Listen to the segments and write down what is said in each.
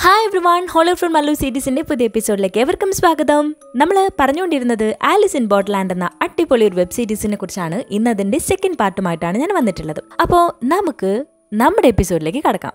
hi everyone hello from Mallu സീരീസിന്റെ പുതിയ എപ്പിസോഡിലേക്ക് എവർക്കും സ്വാഗതം നമ്മൾ പറഞ്ഞുകൊണ്ടിരുന്നത് ആലിസ് ഇൻ ബോട്ട്ലാൻഡ് എന്ന അടിപൊളി ഒരു വെബ് സീരീസിനെ കുറിച്ചാണ് ഇന്ന് അതിന്റെ സെക്കൻഡ് പാർട്ടുമായിട്ടാണ് ഞാൻ വന്നിട്ടുള്ളത് അപ്പോൾ നമുക്ക് നമ്മുടെ എപ്പിസോഡിലേക്ക് കടക്കാം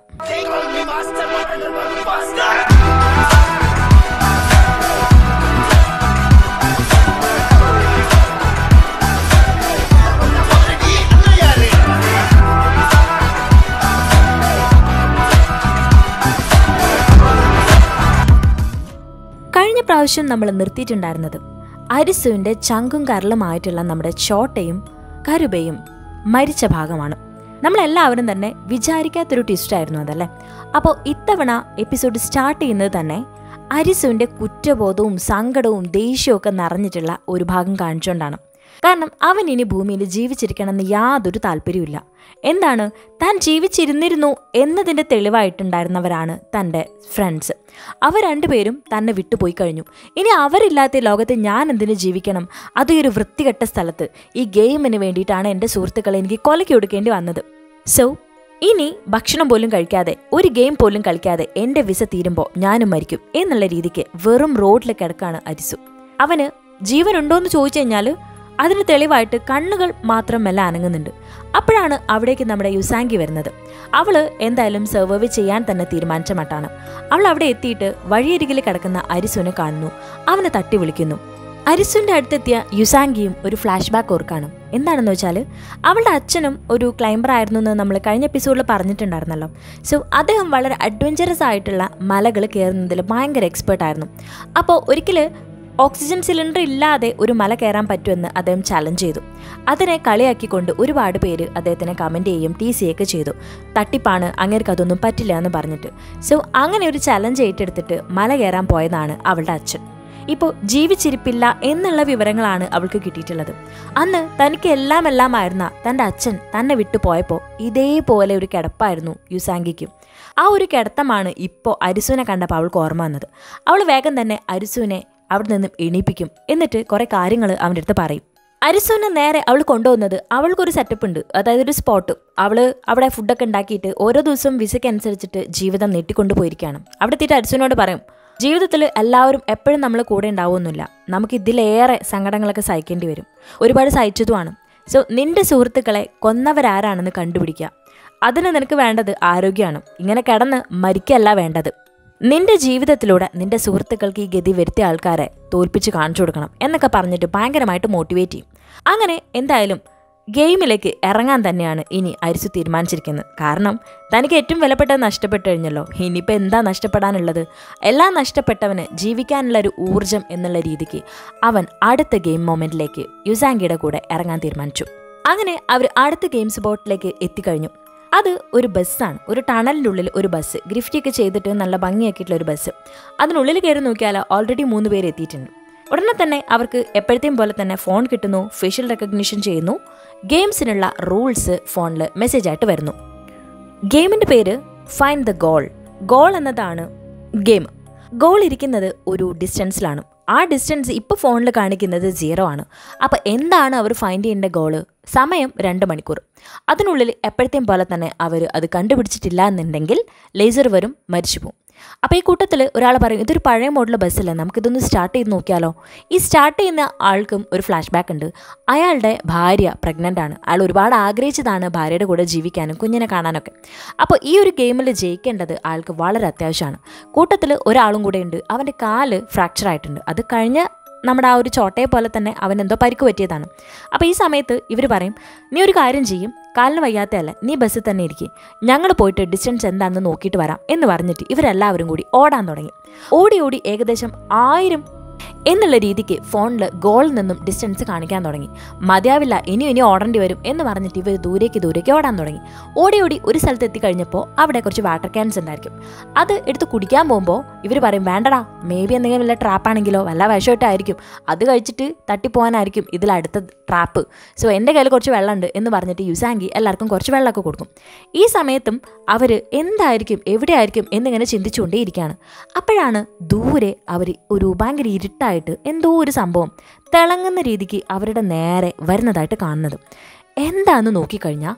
കഴിഞ്ഞ പ്രാവശ്യം നമ്മൾ നിർത്തിയിട്ടുണ്ടായിരുന്നത് അരിസുവിന്റെ ചങ്കും കരളുമായിട്ടുള്ള നമ്മുടെ ചോട്ടയും കരുബയും മരിച്ച ഭാഗമാണ് നമ്മളെല്ലാവരും തന്നെ വിചാരിക്കാത്തൊരു ട്വിസ്റ്റായിരുന്നു അതല്ലേ അപ്പോൾ ഇത്തവണ എപ്പിസോഡ് സ്റ്റാർട്ട് ചെയ്യുന്നത് തന്നെ അരിസുവിന്റെ കുറ്റബോധവും സങ്കടവും ദേഷ്യവും ഒക്കെ നിറഞ്ഞിട്ടുള്ള ഒരു ഭാഗം കാണിച്ചുകൊണ്ടാണ് കാരണം അവൻ ഇനി ഭൂമിയിൽ ജീവിച്ചിരിക്കണമെന്ന് യാതൊരു താല്പര്യമില്ല എന്താണ് താൻ ജീവിച്ചിരുന്നിരുന്നു എന്നതിൻ്റെ തെളിവായിട്ടുണ്ടായിരുന്നവരാണ് തൻ്റെ ഫ്രണ്ട്സ് അവർ രണ്ടുപേരും തന്നെ വിട്ടുപോയി കഴിഞ്ഞു ഇനി അവരില്ലാത്ത ലോകത്ത് ഞാൻ എന്തിനു ജീവിക്കണം അതേ ഒരു വൃത്തികെട്ട സ്ഥലത്ത് ഈ ഗെയിമിന് വേണ്ടിയിട്ടാണ് എൻ്റെ സുഹൃത്തുക്കളെ എനിക്ക് കൊലക്കി കൊടുക്കേണ്ടി വന്നത് സോ ഇനി ഭക്ഷണം പോലും കഴിക്കാതെ ഒരു ഗെയിം പോലും കളിക്കാതെ എൻ്റെ വിസ തീരുമ്പോൾ ഞാനും മരിക്കും എന്നുള്ള രീതിക്ക് വെറും റോഡിൽ കിടക്കാണ് അരിസു അവന് ജീവനുണ്ടോ എന്ന് ചോദിച്ചു കഴിഞ്ഞാൽ അതിന് തെളിവായിട്ട് കണ്ണുകൾ മാത്രമല്ല അനങ്ങുന്നുണ്ട് അപ്പോഴാണ് അവിടേക്ക് നമ്മുടെ യുസാങ്കി വരുന്നത് അവള് എന്തായാലും സർവൈവ് ചെയ്യാൻ തന്നെ തീരുമാനിച്ച മട്ടാണ് അവൾ അവിടെ എത്തിയിട്ട് വഴിയരികിൽ കിടക്കുന്ന അരിസുനെ കാണുന്നു അവനെ തട്ടി വിളിക്കുന്നു അരിസുവിന്റെ അടുത്തെത്തിയ യുസാങ്കിയും ഒരു ഫ്ലാഷ് ബാക്ക് ഓർക്കാണ് എന്താണെന്ന് വെച്ചാൽ അവളുടെ അച്ഛനും ഒരു ക്ലൈംബർ ആയിരുന്നു എന്ന് നമ്മൾ കഴിഞ്ഞ എപ്പിസോഡിൽ പറഞ്ഞിട്ടുണ്ടായിരുന്നല്ലോ സോ അദ്ദേഹം വളരെ അഡ്വഞ്ചറസ് ആയിട്ടുള്ള മലകൾ കയറുന്നതിൽ ഭയങ്കര എക്സ്പേർട്ട് ആയിരുന്നു അപ്പോൾ ഒരിക്കൽ ഓക്സിജൻ സിലിണ്ടർ ഇല്ലാതെ ഒരു മല കയറാൻ പറ്റുമെന്ന് അദ്ദേഹം ചലഞ്ച് ചെയ്തു അതിനെ കളിയാക്കിക്കൊണ്ട് ഒരുപാട് പേര് അദ്ദേഹത്തിനെ കമൻറ്റ് ചെയ്യുകയും ടി സി ഒക്കെ ചെയ്തു തട്ടിപ്പാണ് അങ്ങേർക്ക് അതൊന്നും പറ്റില്ല എന്ന് പറഞ്ഞിട്ട് സോ അങ്ങനെ ഒരു ചലഞ്ച് ഏറ്റെടുത്തിട്ട് മല കയറാൻ പോയതാണ് അവളുടെ അച്ഛൻ ഇപ്പോൾ ജീവിച്ചിരിപ്പില്ല എന്നുള്ള വിവരങ്ങളാണ് അവൾക്ക് കിട്ടിയിട്ടുള്ളത് അന്ന് തനിക്ക് എല്ലാം എല്ലാം ആയിരുന്ന തൻ്റെ അച്ഛൻ തന്നെ വിട്ടു പോയപ്പോൾ ഇതേപോലെ ഒരു കിടപ്പായിരുന്നു യുസാങ്കിക്കും ആ ഒരു കിടത്തമാണ് ഇപ്പോൾ അരിസുവിനെ കണ്ടപ്പോൾ അവൾക്ക് ഓർമ്മ വന്നത് അവൾ വേഗം തന്നെ അരിസുവിനെ അവിടെ നിന്നും എണീപ്പിക്കും എന്നിട്ട് കുറെ കാര്യങ്ങൾ അവൻ്റെ അടുത്ത് പറയും അരിസുവിനെ നേരെ അവൾ കൊണ്ടുപോകുന്നത് അവൾക്കൊരു സെറ്റപ്പ് ഉണ്ട് അതായത് ഒരു സ്പോട്ട് അവൾ അവിടെ ഫുഡൊക്കെ ഉണ്ടാക്കിയിട്ട് ഓരോ ദിവസവും വിസയ്ക്ക് അനുസരിച്ചിട്ട് ജീവിതം നീട്ടിക്കൊണ്ടു പോയിരിക്കുകയാണ് അവിടെ എത്തിയിട്ട് അരിസുവിനോട് പറയും ജീവിതത്തിൽ എല്ലാവരും എപ്പോഴും നമ്മൾ കൂടെ ഉണ്ടാവുമൊന്നുമില്ല നമുക്ക് ഇതിലേറെ സങ്കടങ്ങളൊക്കെ സഹിക്കേണ്ടി വരും ഒരുപാട് സഹിച്ചതുമാണ് സോ നിന്റെ സുഹൃത്തുക്കളെ കൊന്നവരാരാണെന്ന് കണ്ടുപിടിക്കുക അതിന് നിനക്ക് വേണ്ടത് ആരോഗ്യമാണ് ഇങ്ങനെ കിടന്ന് മരിക്കല്ല വേണ്ടത് നിന്റെ ജീവിതത്തിലൂടെ നിന്റെ സുഹൃത്തുക്കൾക്ക് ഈ ഗതി വരുത്തിയ ആൾക്കാരെ തോൽപ്പിച്ച് കാണിച്ചു കൊടുക്കണം എന്നൊക്കെ പറഞ്ഞിട്ട് ഭയങ്കരമായിട്ട് മോട്ടിവേറ്റ് ചെയ്യും അങ്ങനെ എന്തായാലും ഗെയിമിലേക്ക് ഇറങ്ങാൻ തന്നെയാണ് ഇനി അരിസു തീരുമാനിച്ചിരിക്കുന്നത് കാരണം തനിക്ക് ഏറ്റവും വിലപ്പെട്ടത് നഷ്ടപ്പെട്ടു കഴിഞ്ഞല്ലോ ഇനിയിപ്പോൾ എന്താ നഷ്ടപ്പെടാനുള്ളത് എല്ലാം നഷ്ടപ്പെട്ടവന് ജീവിക്കാനുള്ള ഒരു ഊർജം എന്നുള്ള രീതിക്ക് അവൻ അടുത്ത ഗെയിം മൊമെന്റിലേക്ക് യുസാങ്കിയുടെ കൂടെ ഇറങ്ങാൻ തീരുമാനിച്ചു അങ്ങനെ അവർ അടുത്ത ഗെയിം സ്പോട്ടിലേക്ക് എത്തിക്കഴിഞ്ഞു അത് ഒരു ബസ്സാണ് ഒരു ടണലിൻ്റെ ഉള്ളിൽ ഒരു ബസ് ഗ്രിഫ്റ്റിയൊക്കെ ചെയ്തിട്ട് നല്ല ഭംഗിയാക്കിയിട്ടുള്ള ഒരു ബസ് അതിനുള്ളിൽ കയറി നോക്കിയാൽ ഓൾറെഡി മൂന്ന് പേര് എത്തിയിട്ടുണ്ട് ഉടനെ തന്നെ അവർക്ക് എപ്പോഴത്തെയും പോലെ തന്നെ ഫോൺ കിട്ടുന്നു ഫേഷ്യൽ റെക്കഗ്നിഷൻ ചെയ്യുന്നു ഗെയിംസിനുള്ള റൂൾസ് ഫോണിൽ മെസ്സേജ് ആയിട്ട് വരുന്നു ഗെയിമിൻ്റെ പേര് ഫൈൻഡ് ദ ഗോൾ ഗോൾ എന്നതാണ് ഗെയിം ഗോൾ ഇരിക്കുന്നത് ഒരു ഡിസ്റ്റൻസിലാണ് ആ ഡിസ്റ്റൻസ് ഇപ്പോൾ ഫോണിൽ കാണിക്കുന്നത് സീറോ ആണ് അപ്പോൾ എന്താണ് അവർ ഫൈൻഡ് ചെയ്യേണ്ട ഗോള് സമയം രണ്ട് മണിക്കൂർ അതിനുള്ളിൽ എപ്പോഴത്തെയും പോലെ തന്നെ അവർ അത് കണ്ടുപിടിച്ചിട്ടില്ല എന്നുണ്ടെങ്കിൽ ലേസർ വരും മരിച്ചു പോകും അപ്പോൾ ഈ കൂട്ടത്തിൽ ഒരാൾ പറയും ഇതൊരു പഴയ മോഡൽ ബസ്സല്ലേ നമുക്കിതൊന്ന് സ്റ്റാർട്ട് ചെയ്ത് നോക്കിയാലോ ഈ സ്റ്റാർട്ട് ചെയ്യുന്ന ആൾക്കും ഒരു ഫ്ലാഷ് ബാക്ക് ഉണ്ട് അയാളുടെ ഭാര്യ പ്രഗ്നൻ്റ് ആണ് അയാൾ ഒരുപാട് ആഗ്രഹിച്ചതാണ് ഭാര്യയുടെ കൂടെ ജീവിക്കാനും കുഞ്ഞിനെ കാണാനൊക്കെ അപ്പോൾ ഈ ഒരു ഗെയിമിൽ ജയിക്കേണ്ടത് ആൾക്ക് വളരെ അത്യാവശ്യമാണ് കൂട്ടത്തിൽ ഒരാളും കൂടെ ഉണ്ട് അവൻ്റെ കാല് ഫ്രാക്ചർ ആയിട്ടുണ്ട് അത് കഴിഞ്ഞ നമ്മുടെ ആ ഒരു ചോട്ടയെ പോലെ തന്നെ അവൻ എന്തോ പരിക്ക് പറ്റിയതാണ് അപ്പോൾ ഈ സമയത്ത് ഇവർ പറയും നീ ഒരു കാര്യം ചെയ്യും കാലിന് വയ്യാത്തയല്ല നീ ബസ്സിൽ തന്നെ ഇരിക്കും ഞങ്ങൾ പോയിട്ട് ഡിസ്റ്റൻസ് എന്താണെന്ന് നോക്കിയിട്ട് വരാം എന്ന് പറഞ്ഞിട്ട് ഇവരെല്ലാവരും കൂടി ഓടാൻ തുടങ്ങി ഓടി ഓടി ഏകദേശം ആയിരം എന്നുള്ള രീതിക്ക് ഫോണിൽ ഗോളിൽ നിന്നും ഡിസ്റ്റൻസ് കാണിക്കാൻ തുടങ്ങി മതിയാവില്ല ഇനി ഇനി ഓടേണ്ടി വരും എന്ന് പറഞ്ഞിട്ട് ഇവർ ദൂരേക്ക് ദൂരേക്ക് ഓടാൻ തുടങ്ങി ഓടി ഓടി ഒരു സ്ഥലത്ത് എത്തിക്കഴിഞ്ഞപ്പോൾ അവിടെ കുറച്ച് വാട്ടർ ക്യാൻസ് ഉണ്ടായിരിക്കും അത് എടുത്ത് കുടിക്കാൻ പോകുമ്പോൾ ഇവർ പറയും വേണ്ടടാ മേ ബി എന്തെങ്കിലും വല്ല ട്രാപ്പാണെങ്കിലോ വല്ല വിഷമായിട്ടായിരിക്കും അത് കഴിച്ചിട്ട് തട്ടിപ്പോകാനായിരിക്കും ഇതിൽ അടുത്ത ട്രാപ്പ് സോ എൻ്റെ കയ്യിൽ കുറച്ച് വെള്ളമുണ്ട് എന്ന് പറഞ്ഞിട്ട് യുസാങ്കി എല്ലാവർക്കും കുറച്ച് വെള്ളമൊക്കെ കൊടുക്കും ഈ സമയത്തും അവർ എന്തായിരിക്കും എവിടെയായിരിക്കും എന്നിങ്ങനെ ചിന്തിച്ചുകൊണ്ടേയിരിക്കുകയാണ് അപ്പോഴാണ് ദൂരെ അവർ ഒരു ഭയങ്കര ഇരുട്ടായിട്ട് എന്തോ ഒരു സംഭവം തിളങ്ങുന്ന രീതിക്ക് അവരുടെ നേരെ വരുന്നതായിട്ട് കാണുന്നത് എന്താന്ന് നോക്കിക്കഴിഞ്ഞാൽ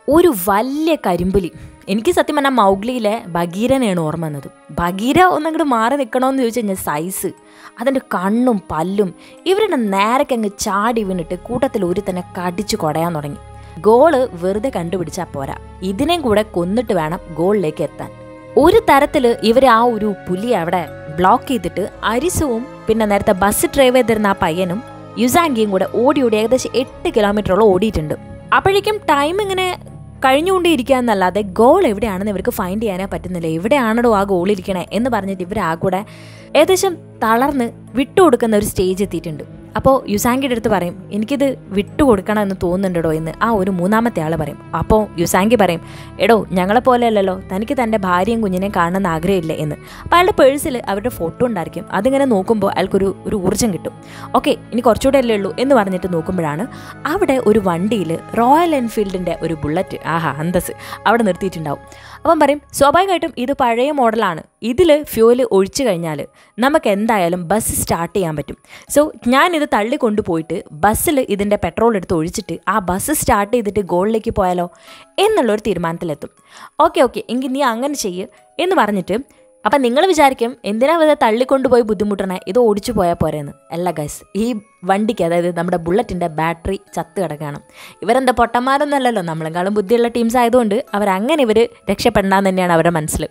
ഒരു വലിയ കരിമ്പുലി എനിക്ക് സത്യം പറഞ്ഞാൽ മൗഗ്ലിയിലെ ബഗീരനെയാണ് ഓർമ്മ വന്നത് ബഗീര ഒന്നങ്ങോട്ട് മാറി നിൽക്കണമെന്ന് ചോദിച്ചു കഴിഞ്ഞാൽ സൈസ് അതിൻ്റെ കണ്ണും പല്ലും ഇവരുടെ നേരക്ക് അങ്ങ് ചാടി വീണിട്ട് കൂട്ടത്തിൽ ഒരു തന്നെ കടിച്ചു കുടയാൻ തുടങ്ങി ഗോള് വെറുതെ കണ്ടുപിടിച്ചാൽ പോരാ ഇതിനെയും കൂടെ കൊന്നിട്ട് വേണം ഗോളിലേക്ക് എത്താൻ ഒരു തരത്തിൽ ഇവർ ആ ഒരു പുലി അവിടെ ബ്ലോക്ക് ചെയ്തിട്ട് അരിസുവും പിന്നെ നേരത്തെ ബസ് ഡ്രൈവ് ചെയ്തിരുന്ന ആ പയ്യനും യുസാങ്കിയും കൂടെ ഓടി ഓടി ഏകദേശം എട്ട് കിലോമീറ്ററോളം ഓടിയിട്ടുണ്ട് അപ്പോഴേക്കും ടൈം ഇങ്ങനെ കഴിഞ്ഞുകൊണ്ടേയിരിക്കുക എന്നല്ലാതെ ഗോൾ എവിടെയാണെന്ന് ഇവർക്ക് ഫൈൻഡ് ചെയ്യാനേ പറ്റുന്നില്ല എവിടെയാണോ ആ ഗോൾ ഇരിക്കണേ എന്ന് പറഞ്ഞിട്ട് ഇവർ ആ കൂടെ ഏകദേശം തളർന്ന് വിട്ടുകൊടുക്കുന്ന ഒരു സ്റ്റേജ് എത്തിയിട്ടുണ്ട് അപ്പോൾ യുസാങ്കിയുടെ അടുത്ത് പറയും എനിക്കിത് വിട്ടുകൊടുക്കണം എന്ന് തോന്നുന്നുണ്ടോ എന്ന് ആ ഒരു മൂന്നാമത്തെ ആൾ പറയും അപ്പോൾ യുസാങ്കി പറയും എടോ ഞങ്ങളെ പോലെ അല്ലല്ലോ തനിക്ക് തൻ്റെ ഭാര്യയും കുഞ്ഞിനെയും കാണണമെന്ന് ആഗ്രഹമില്ല എന്ന് അപ്പോൾ അയാളുടെ പേഴ്സിൽ അവരുടെ ഫോട്ടോ ഉണ്ടായിരിക്കും അതിങ്ങനെ നോക്കുമ്പോൾ അയാൾക്കൊരു ഒരു ഊർജ്ജം കിട്ടും ഓക്കെ ഇനി കുറച്ചുകൂടെ അല്ലേ ഉള്ളൂ എന്ന് പറഞ്ഞിട്ട് നോക്കുമ്പോഴാണ് അവിടെ ഒരു വണ്ടിയിൽ റോയൽ എൻഫീൽഡിൻ്റെ ഒരു ബുള്ളറ്റ് ആഹാ അന്തസ് അവിടെ നിർത്തിയിട്ടുണ്ടാവും അപ്പം പറയും സ്വാഭാവികമായിട്ടും ഇത് പഴയ മോഡലാണ് ഇതിൽ ഫ്യൂല് ഒഴിച്ചു കഴിഞ്ഞാൽ നമുക്ക് എന്തായാലും ബസ് സ്റ്റാർട്ട് ചെയ്യാൻ പറ്റും സോ ഞാനിത് തള്ളി കൊണ്ടുപോയിട്ട് ബസ്സിൽ ഇതിൻ്റെ പെട്രോൾ എടുത്ത് ഒഴിച്ചിട്ട് ആ ബസ് സ്റ്റാർട്ട് ചെയ്തിട്ട് ഗോളിലേക്ക് പോയാലോ എന്നുള്ളൊരു തീരുമാനത്തിലെത്തും ഓക്കെ ഓക്കെ എങ്കിൽ നീ അങ്ങനെ ചെയ്യ് എന്ന് പറഞ്ഞിട്ട് അപ്പം നിങ്ങൾ വിചാരിക്കും എന്തിനാ വെറുതെ തള്ളിക്കൊണ്ടുപോയി ബുദ്ധിമുട്ടണേ ഇത് ഓടിച്ചു പോയാൽ പോരെന്ന് അല്ല ഗൈസ് ഈ വണ്ടിക്ക് അതായത് നമ്മുടെ ബുള്ളറ്റിൻ്റെ ബാറ്ററി ചത്ത് കിടക്കുകയാണ് ഇവരെന്താ പൊട്ടന്മാരൊന്നുമല്ലല്ലോ നമ്മളെക്കാളും ബുദ്ധിയുള്ള ടീംസ് ആയതുകൊണ്ട് അവരങ്ങനെ ഇവർ രക്ഷപ്പെടണമെന്ന് തന്നെയാണ് അവരുടെ മനസ്സിൽ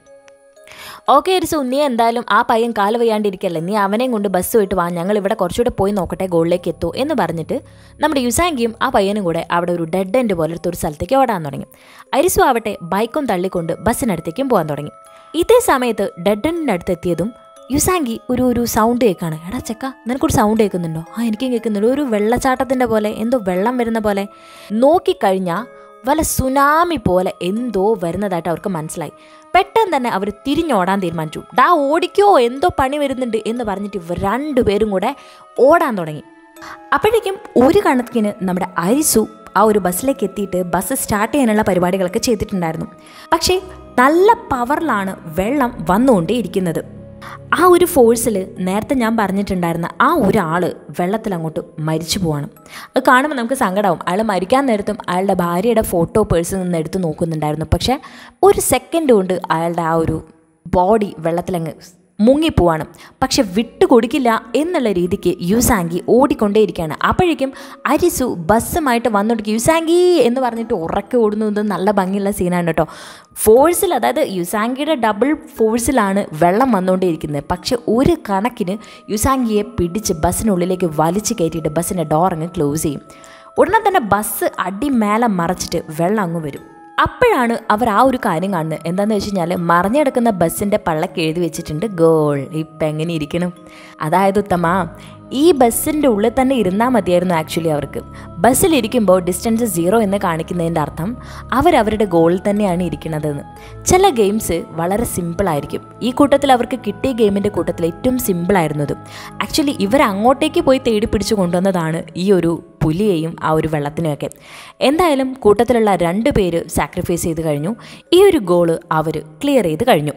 ഓക്കെ ഒരു നീ എന്തായാലും ആ പയ്യൻ കാല് വയ്യാണ്ടിരിക്കല്ലേ നീ അവനെയും കൊണ്ട് ബസ് പോയിട്ട് വാ ഞങ്ങൾ ഇവിടെ കുറച്ചുകൂടെ പോയി നോക്കട്ടെ ഗോളിലേക്ക് എത്തൂ എന്ന് പറഞ്ഞിട്ട് നമ്മുടെ യുസാങ്കിയും ആ പയ്യനും കൂടെ അവിടെ ഒരു ഡെഡ് എൻഡ് പോലത്തെ ഒരു സ്ഥലത്തേക്ക് ഓടാൻ തുടങ്ങി അരിസു ആവട്ടെ ബൈക്കും തള്ളിക്കൊണ്ട് ബസ്സിനടുത്തേക്കും പോകാൻ തുടങ്ങി ഇതേ സമയത്ത് ഡെഡ് എൻഡിൻ്റെ അടുത്ത് എത്തിയതും യുസാങ്കി ഒരു ഒരു സൗണ്ട് കേൾക്കാണ് എടാ ചെക്ക നിനക്കൊരു സൗണ്ട് കേൾക്കുന്നുണ്ടോ ആ എനിക്കും കേൾക്കുന്നുണ്ട് ഒരു വെള്ളച്ചാട്ടത്തിൻ്റെ പോലെ എന്തോ വെള്ളം വരുന്ന പോലെ നോക്കിക്കഴിഞ്ഞാൽ വല്ല സുനാമി പോലെ എന്തോ വരുന്നതായിട്ട് അവർക്ക് മനസ്സിലായി പെട്ടെന്ന് തന്നെ അവർ തിരിഞ്ഞോടാൻ തീരുമാനിച്ചു ഡാ ഓടിക്കോ എന്തോ പണി വരുന്നുണ്ട് എന്ന് പറഞ്ഞിട്ട് ഇവർ രണ്ടുപേരും കൂടെ ഓടാൻ തുടങ്ങി അപ്പോഴേക്കും ഒരു കണക്കിന് നമ്മുടെ അരിസു ആ ഒരു ബസ്സിലേക്ക് എത്തിയിട്ട് ബസ് സ്റ്റാർട്ട് ചെയ്യാനുള്ള പരിപാടികളൊക്കെ ചെയ്തിട്ടുണ്ടായിരുന്നു പക്ഷേ നല്ല പവറിലാണ് വെള്ളം വന്നുകൊണ്ടേയിരിക്കുന്നത് ആ ഒരു ഫോഴ്സിൽ നേരത്തെ ഞാൻ പറഞ്ഞിട്ടുണ്ടായിരുന്ന ആ ഒരാൾ വെള്ളത്തിൽ അങ്ങോട്ട് മരിച്ചു പോവാണ് അത് കാണുമ്പോൾ നമുക്ക് സങ്കടമാവും അയാൾ മരിക്കാൻ നേരത്തും അയാളുടെ ഭാര്യയുടെ ഫോട്ടോ പേഴ്സിൽ നിന്ന് എടുത്ത് നോക്കുന്നുണ്ടായിരുന്നു പക്ഷേ ഒരു സെക്കൻഡ് കൊണ്ട് അയാളുടെ ആ ഒരു ബോഡി വെള്ളത്തിലങ്ങ് മുങ്ങിപ്പോവാണ് പക്ഷെ വിട്ടുകൊടുക്കില്ല എന്നുള്ള രീതിക്ക് യുസാങ്കി ഓടിക്കൊണ്ടേയിരിക്കുകയാണ് അപ്പോഴേക്കും അരിസു ബസ്സുമായിട്ട് വന്നോടിക്കും യുസാങ്കി എന്ന് പറഞ്ഞിട്ട് ഉറക്കെ ഓടുന്നത് നല്ല ഭംഗിയുള്ള സീനാണ് കേട്ടോ ഫോഴ്സിൽ അതായത് യുസാങ്കിയുടെ ഡബിൾ ഫോഴ്സിലാണ് വെള്ളം വന്നുകൊണ്ടേയിരിക്കുന്നത് പക്ഷെ ഒരു കണക്കിന് യുസാങ്കിയെ പിടിച്ച് ബസ്സിനുള്ളിലേക്ക് വലിച്ചു കയറ്റിയിട്ട് ബസ്സിൻ്റെ ഡോർ അങ്ങ് ക്ലോസ് ചെയ്യും ഉടനെ തന്നെ ബസ് അടിമേലെ മറച്ചിട്ട് വെള്ളം അങ്ങ് വരും അപ്പോഴാണ് അവർ ആ ഒരു കാര്യം കാണുന്നത് എന്താണെന്ന് വെച്ച് കഴിഞ്ഞാൽ മറിഞ്ഞെടുക്കുന്ന ബസ്സിൻ്റെ പള്ളക്ക് എഴുതി വെച്ചിട്ടുണ്ട് ഗോൾ ഇപ്പം എങ്ങനെ ഇരിക്കണം അതായത് ഉത്തമ ഈ ബസ്സിൻ്റെ ഉള്ളിൽ തന്നെ ഇരുന്നാൽ മതിയായിരുന്നു ആക്ച്വലി അവർക്ക് ബസ്സിലിരിക്കുമ്പോൾ ഡിസ്റ്റൻസ് സീറോ എന്ന് കാണിക്കുന്നതിൻ്റെ അർത്ഥം അവരവരുടെ ഗോളിൽ തന്നെയാണ് ഇരിക്കുന്നതെന്ന് ചില ഗെയിംസ് വളരെ സിമ്പിളായിരിക്കും ഈ കൂട്ടത്തിൽ അവർക്ക് കിട്ടിയ ഗെയിമിൻ്റെ കൂട്ടത്തിൽ ഏറ്റവും സിമ്പിളായിരുന്നത് ആക്ച്വലി ഇവർ അങ്ങോട്ടേക്ക് പോയി തേടി പിടിച്ചു കൊണ്ടുവന്നതാണ് ഈ ഒരു പുലിയെയും ആ ഒരു വെള്ളത്തിനെയൊക്കെ എന്തായാലും കൂട്ടത്തിലുള്ള രണ്ട് പേര് സാക്രിഫൈസ് ചെയ്ത് കഴിഞ്ഞു ഈ ഒരു ഗോള് അവർ ക്ലിയർ ചെയ്ത് കഴിഞ്ഞു